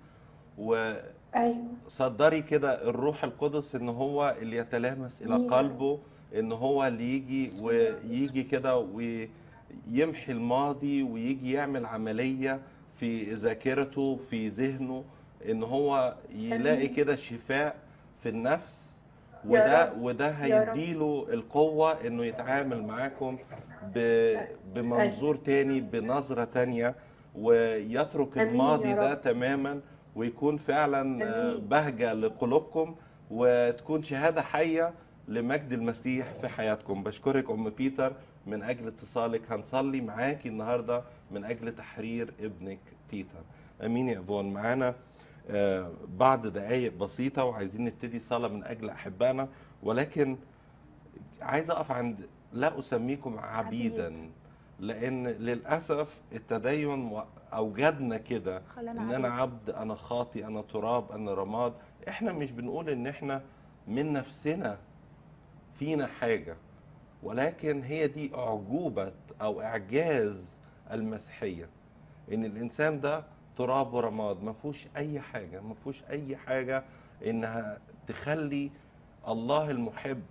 وصدري ايوه كده الروح القدس ان هو اللي يتلامس الى أمين. قلبه ان هو اللي يجي ويجي كده ويمحي الماضي ويجي يعمل عمليه في ذاكرته في ذهنه ان هو يلاقي أمين. كده شفاء في النفس يا وده رب. وده يا رب. هيديله القوة انه يتعامل معاكم ب- بمنظور تاني بنظرة تانية ويترك آمين يا الماضي ده رب. تماما ويكون فعلا آه، آمين. بهجة لقلوبكم وتكون شهادة حية لمجد المسيح في حياتكم بشكرك أم بيتر من أجل اتصالك هنصلي معاكي النهاردة من أجل تحرير ابنك بيتر أمين يا أبوان معانا آه، بعض دقايق بسيطة وعايزين نبتدي صلاة من أجل أحبائنا ولكن عايز أقف عند لا أسميكم عبيدا عبيد. لأن للأسف التدين و- أوجدنا كده خلانا إن أنا عبيد. عبد أنا خاطي أنا تراب أنا رماد إحنا مش بنقول إن إحنا من نفسنا فينا حاجة ولكن هي دي أعجوبة أو إعجاز المسيحية إن الإنسان ده تراب ورماد ما فيهوش أي حاجة ما فيهوش أي حاجة إنها تخلي الله المحب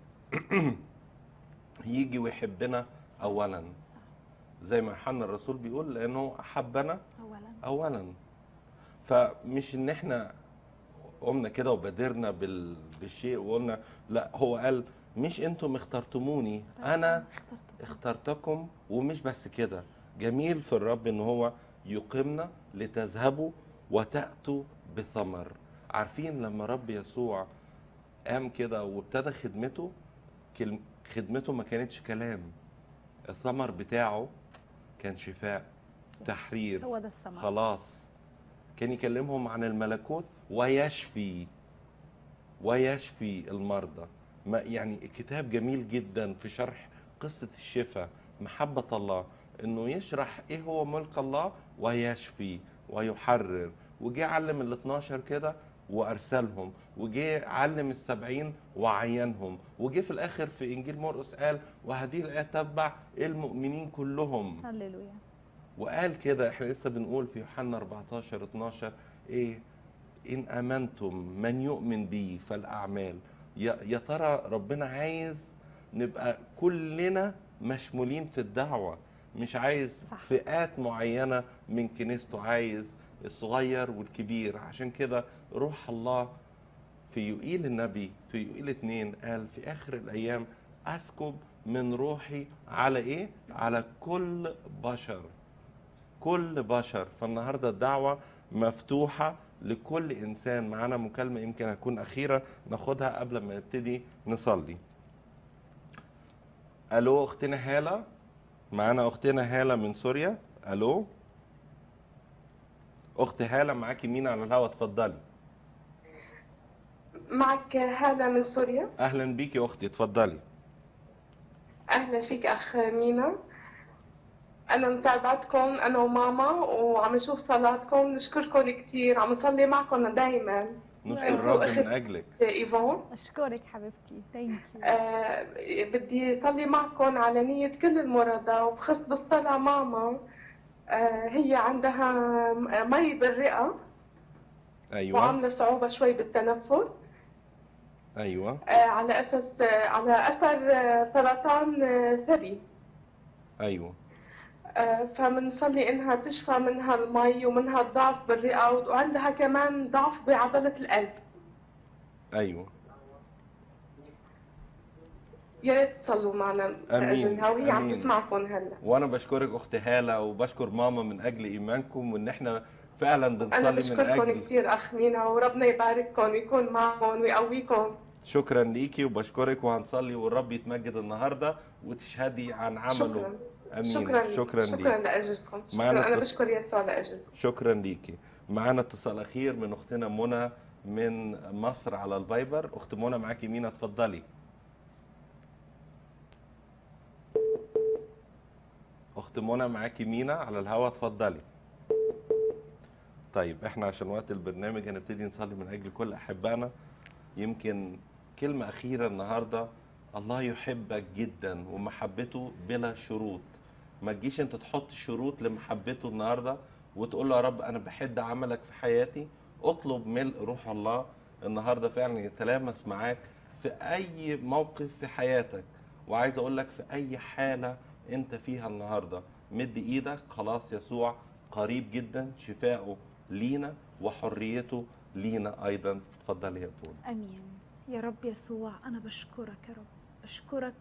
يجي ويحبنا أولا زي ما يوحنا الرسول بيقول لأنه أحبنا اولا اولا فمش ان احنا قمنا كده وبادرنا بال... بالشيء وقلنا لا هو قال مش انتم اخترتموني انا اخترت اخترتكم ومش بس كده جميل في الرب ان هو يقيمنا لتذهبوا وتأتوا بثمر عارفين لما رب يسوع قام كده وابتدى خدمته كلم... خدمته ما كانتش كلام الثمر بتاعه كان شفاء تحرير هو ده الثمر خلاص كان يكلمهم عن الملكوت ويشفي ويشفي المرضى ما يعني الكتاب جميل جدا في شرح قصة الشفاء محبة الله انه يشرح ايه هو ملك الله ويشفي ويحرر وجه علم ال 12 كده وارسلهم وجه علم السبعين وعينهم وجه في الاخر في انجيل مرقس قال وهذه الايه تتبع المؤمنين كلهم هللويا وقال كده احنا لسه بنقول في يوحنا 14 12 ايه ان امنتم من يؤمن بي فالاعمال يا يا ترى ربنا عايز نبقى كلنا مشمولين في الدعوه مش عايز صح. فئات معينه من كنيسته عايز الصغير والكبير عشان كده روح الله في يوئيل النبي في يوئيل اتنين قال في اخر الايام اسكب من روحي على ايه على كل بشر كل بشر فالنهارده الدعوه مفتوحه لكل انسان معانا مكالمه يمكن هتكون اخيره ناخدها قبل ما نبتدي نصلي الو اختنا هاله معانا اختنا هاله من سوريا الو اخت هاله معاكي مين على الهوا اتفضلي معك هالة من سوريا اهلا بيكي اختي اتفضلي أهلا فيك أخ مينا أنا متابعتكم أنا وماما وعم نشوف صلاتكم نشكركم كتير عم نصلي معكم دايما نشكر أنتوا الرب أخت من اجلك إيفون اشكرك حبيبتي ثانك يو آه بدي أصلي معكم على نية كل المرضى وبخص بالصلاة ماما آه هي عندها مي بالرئة ايوه وعاملة صعوبة شوي بالتنفس ايوه آه على أساس آه على أثر آه سرطان آه ثدي ايوه آه، فبنصلي انها تشفى منها المي ومنها الضعف بالرئه وعندها كمان ضعف بعضله القلب ايوه يا ريت تصلوا معنا لاجلها وهي عم آمين. تسمعكم هلا وانا بشكرك اختي هاله وبشكر ماما من اجل ايمانكم وان احنا فعلا انا بنصلي من بشكركم اجل كثير اخ مينا وربنا يبارككم ويكون معكم ويقويكم شكرا ليكي وبشكرك وهنصلي والرب يتمجد النهارده وتشهدي عن عمله شكرا امين شكرا شكرا شكرا ليك لاجلكم معنا شكرا انا اتص- بشكر يسوع لاجلكم شكرا ليكي معانا اتصال اخير من اختنا منى من مصر على الفايبر اخت منى معاكي مين اتفضلي اخت منى معاكي مينا على الهوا اتفضلي طيب احنا عشان وقت البرنامج هنبتدي نصلي من اجل كل احبائنا يمكن كلمة أخيرة النهاردة الله يحبك جدا ومحبته بلا شروط ما تجيش انت تحط شروط لمحبته النهاردة وتقول له يا رب أنا بحب عملك في حياتي اطلب ملء روح الله النهاردة فعلا يتلامس معاك في أي موقف في حياتك وعايز أقول لك في أي حالة انت فيها النهاردة مد إيدك خلاص يسوع قريب جدا شفائه لينا وحريته لينا أيضا اتفضلي يا فول امين يا رب يسوع انا بشكرك يا رب بشكرك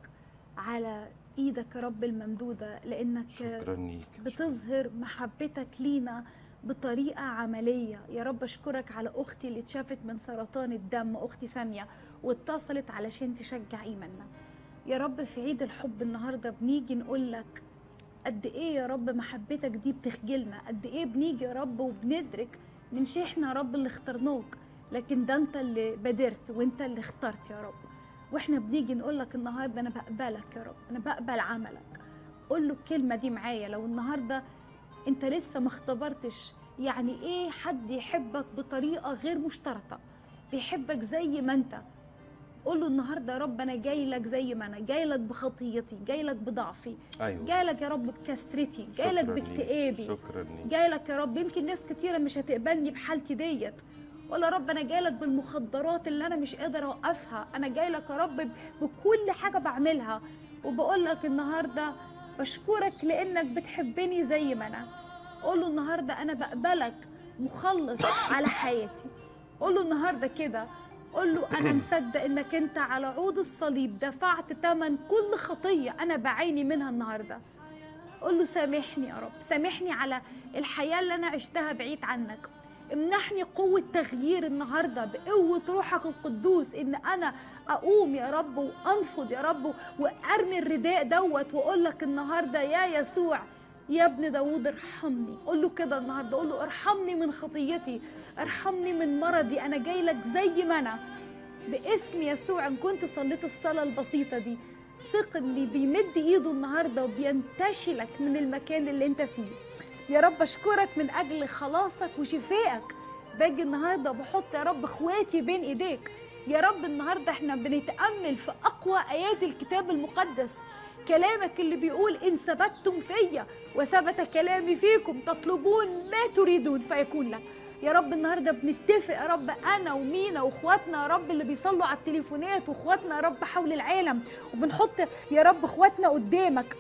على ايدك يا رب الممدوده لانك شكرا ليك بتظهر محبتك لينا بطريقة عملية يا رب أشكرك على أختي اللي اتشافت من سرطان الدم أختي سامية واتصلت علشان تشجع إيماننا يا رب في عيد الحب النهاردة بنيجي نقول لك قد إيه يا رب محبتك دي بتخجلنا قد إيه بنيجي يا رب وبندرك إن مش إحنا يا رب اللي اخترناك لكن ده أنت اللي بادرت وأنت اللي اخترت يا رب وإحنا بنيجي نقول لك النهاردة أنا بقبلك يا رب أنا بقبل عملك قول له الكلمة دي معايا لو النهاردة انت لسه ما اختبرتش يعني ايه حد يحبك بطريقة غير مشترطة بيحبك زي ما انت قول له النهارده يا رب انا جاي لك زي ما انا جاي لك بخطيتي جاي لك بضعفي أيوة. جاي لك يا رب بكسرتي جاي لك شكراً ليك. باكتئابي شكراً ليك. جاي لك يا رب يمكن ناس كتيرة مش هتقبلني بحالتي ديت ولا يا رب انا جاي لك بالمخدرات اللي انا مش قادر اوقفها انا جاي لك يا رب بكل حاجه بعملها وبقول لك النهارده بشكرك لانك بتحبني زي ما انا قول له النهارده انا بقبلك مخلص على حياتي قول له النهارده كده قول له انا مصدق انك انت على عود الصليب دفعت ثمن كل خطيه انا بعاني منها النهارده قول له سامحني يا رب سامحني على الحياه اللي انا عشتها بعيد عنك امنحني قوة تغيير النهاردة بقوة روحك القدوس إن أنا أقوم يا رب وأنفض يا رب وأرمي الرداء دوت وأقول لك النهاردة يا يسوع يا ابن داوود ارحمني قول له كده النهارده قول له ارحمني من خطيتي ارحمني من مرضي انا جاي لك زي ما انا باسم يسوع ان كنت صليت الصلاه البسيطه دي ثق اللي بيمد ايده النهارده وبينتشلك من المكان اللي انت فيه يا رب اشكرك من اجل خلاصك وشفائك باجي النهارده بحط يا رب اخواتي بين ايديك يا رب النهارده احنا بنتامل في اقوى ايات الكتاب المقدس كلامك اللي بيقول ان ثبتتم فيا وثبت كلامي فيكم تطلبون ما تريدون فيكون لك يا رب النهارده بنتفق يا رب انا ومينا واخواتنا يا رب اللي بيصلوا على التليفونات واخواتنا يا رب حول العالم وبنحط يا رب اخواتنا قدامك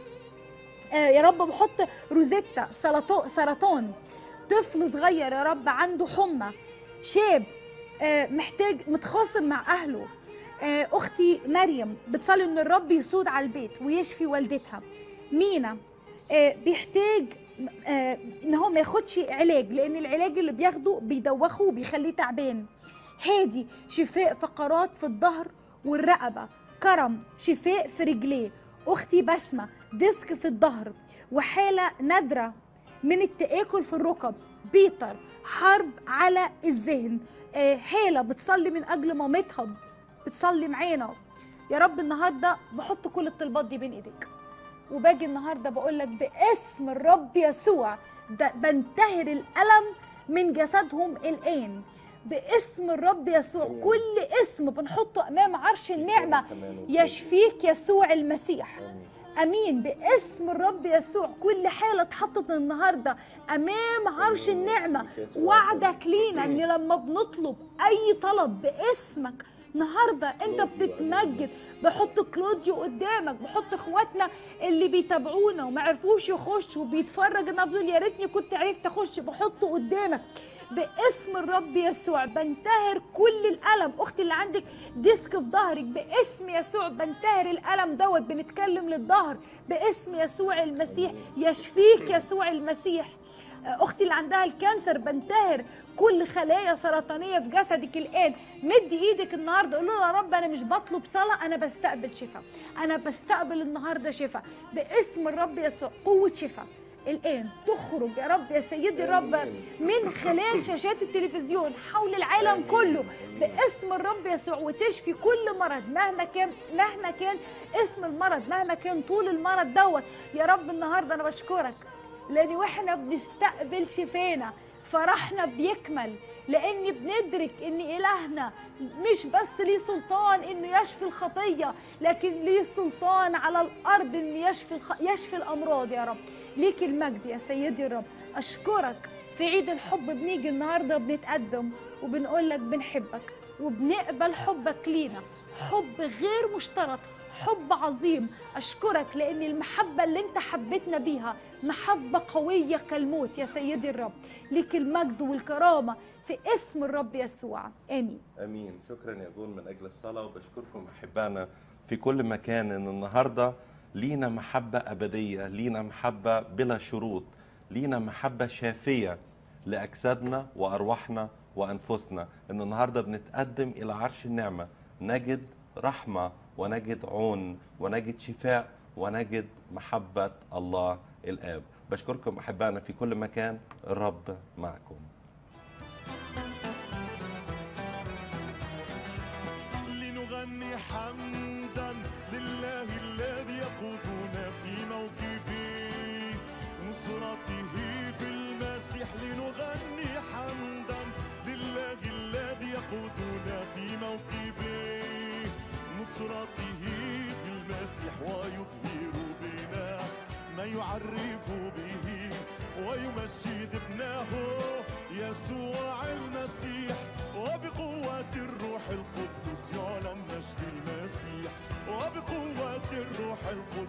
آه يا رب بحط روزيتا سرطان سرطان طفل صغير يا رب عنده حمى شاب آه محتاج متخاصم مع اهله آه اختي مريم بتصلي ان الرب يسود على البيت ويشفي والدتها مينا آه بيحتاج آه ان هو ما ياخدش علاج لان العلاج اللي بياخده بيدوخه وبيخليه تعبان هادي شفاء فقرات في الظهر والرقبه كرم شفاء في رجليه اختي بسمه ديسك في الظهر وحاله نادره من التآكل في الركب بيتر حرب على الذهن آه، هالة بتصلي من أجل مامتها بتصلي معانا يا رب النهاردة بحط كل الطلبات دي بين إيديك وباجي النهاردة بقول لك باسم الرب يسوع ده بنتهر الألم من جسدهم الآن باسم الرب يسوع كل اسم بنحطه أمام عرش النعمة يشفيك يسوع المسيح امين باسم الرب يسوع كل حاله اتحطت النهارده امام عرش النعمه وعدك لينا ان لما بنطلب اي طلب باسمك النهارده انت بتتمجد بحط كلوديو قدامك بحط اخواتنا اللي بيتابعونا وما عرفوش يخشوا بيتفرج انا بقول يا ريتني كنت عرفت اخش بحطه قدامك باسم الرب يسوع بنتهر كل الالم اختي اللي عندك ديسك في ظهرك باسم يسوع بنتهر الالم دوت بنتكلم للظهر باسم يسوع المسيح يشفيك يسوع المسيح اختي اللي عندها الكانسر بنتهر كل خلايا سرطانيه في جسدك الان مدي ايدك النهارده قول له يا رب انا مش بطلب صلاه انا بستقبل شفاء انا بستقبل النهارده شفاء باسم الرب يسوع قوه شفاء الان تخرج يا رب يا سيدي الرب من خلال شاشات التلفزيون حول العالم كله باسم الرب يسوع وتشفي كل مرض مهما كان مهما كان اسم المرض مهما كان طول المرض دوت يا رب النهارده انا بشكرك لان واحنا بنستقبل شفانا فرحنا بيكمل لان بندرك ان الهنا مش بس ليه سلطان انه يشفي الخطيه لكن ليه سلطان على الارض انه يشفي الخ... يشفي الامراض يا رب ليك المجد يا سيدي الرب اشكرك في عيد الحب بنيجي النهارده بنتقدم وبنقول لك بنحبك وبنقبل حبك لينا حب غير مشترط حب عظيم اشكرك لان المحبه اللي انت حبيتنا بيها محبه قويه كالموت يا سيدي الرب ليك المجد والكرامه في اسم الرب يسوع امين امين شكرا يا جون من اجل الصلاه وبشكركم احبائنا في كل مكان ان النهارده لينا محبه ابديه لينا محبه بلا شروط لينا محبه شافيه لاجسادنا وارواحنا وانفسنا ان النهارده بنتقدم الى عرش النعمه نجد رحمه ونجد عون ونجد شفاء ونجد محبه الله الاب بشكركم احبائنا في كل مكان الرب معكم لنغني حمدا لله الذي يقودنا في موكبه نصرته في المسيح لنغني حمدا لله الذي يقودنا في موكبه نصرته في المسيح ويظهر بنا ما يعرف به ويمجد ابنه يسوع المسيح وبقوة الروح القدس يعلن مجد المسيح وبقوة الروح القدس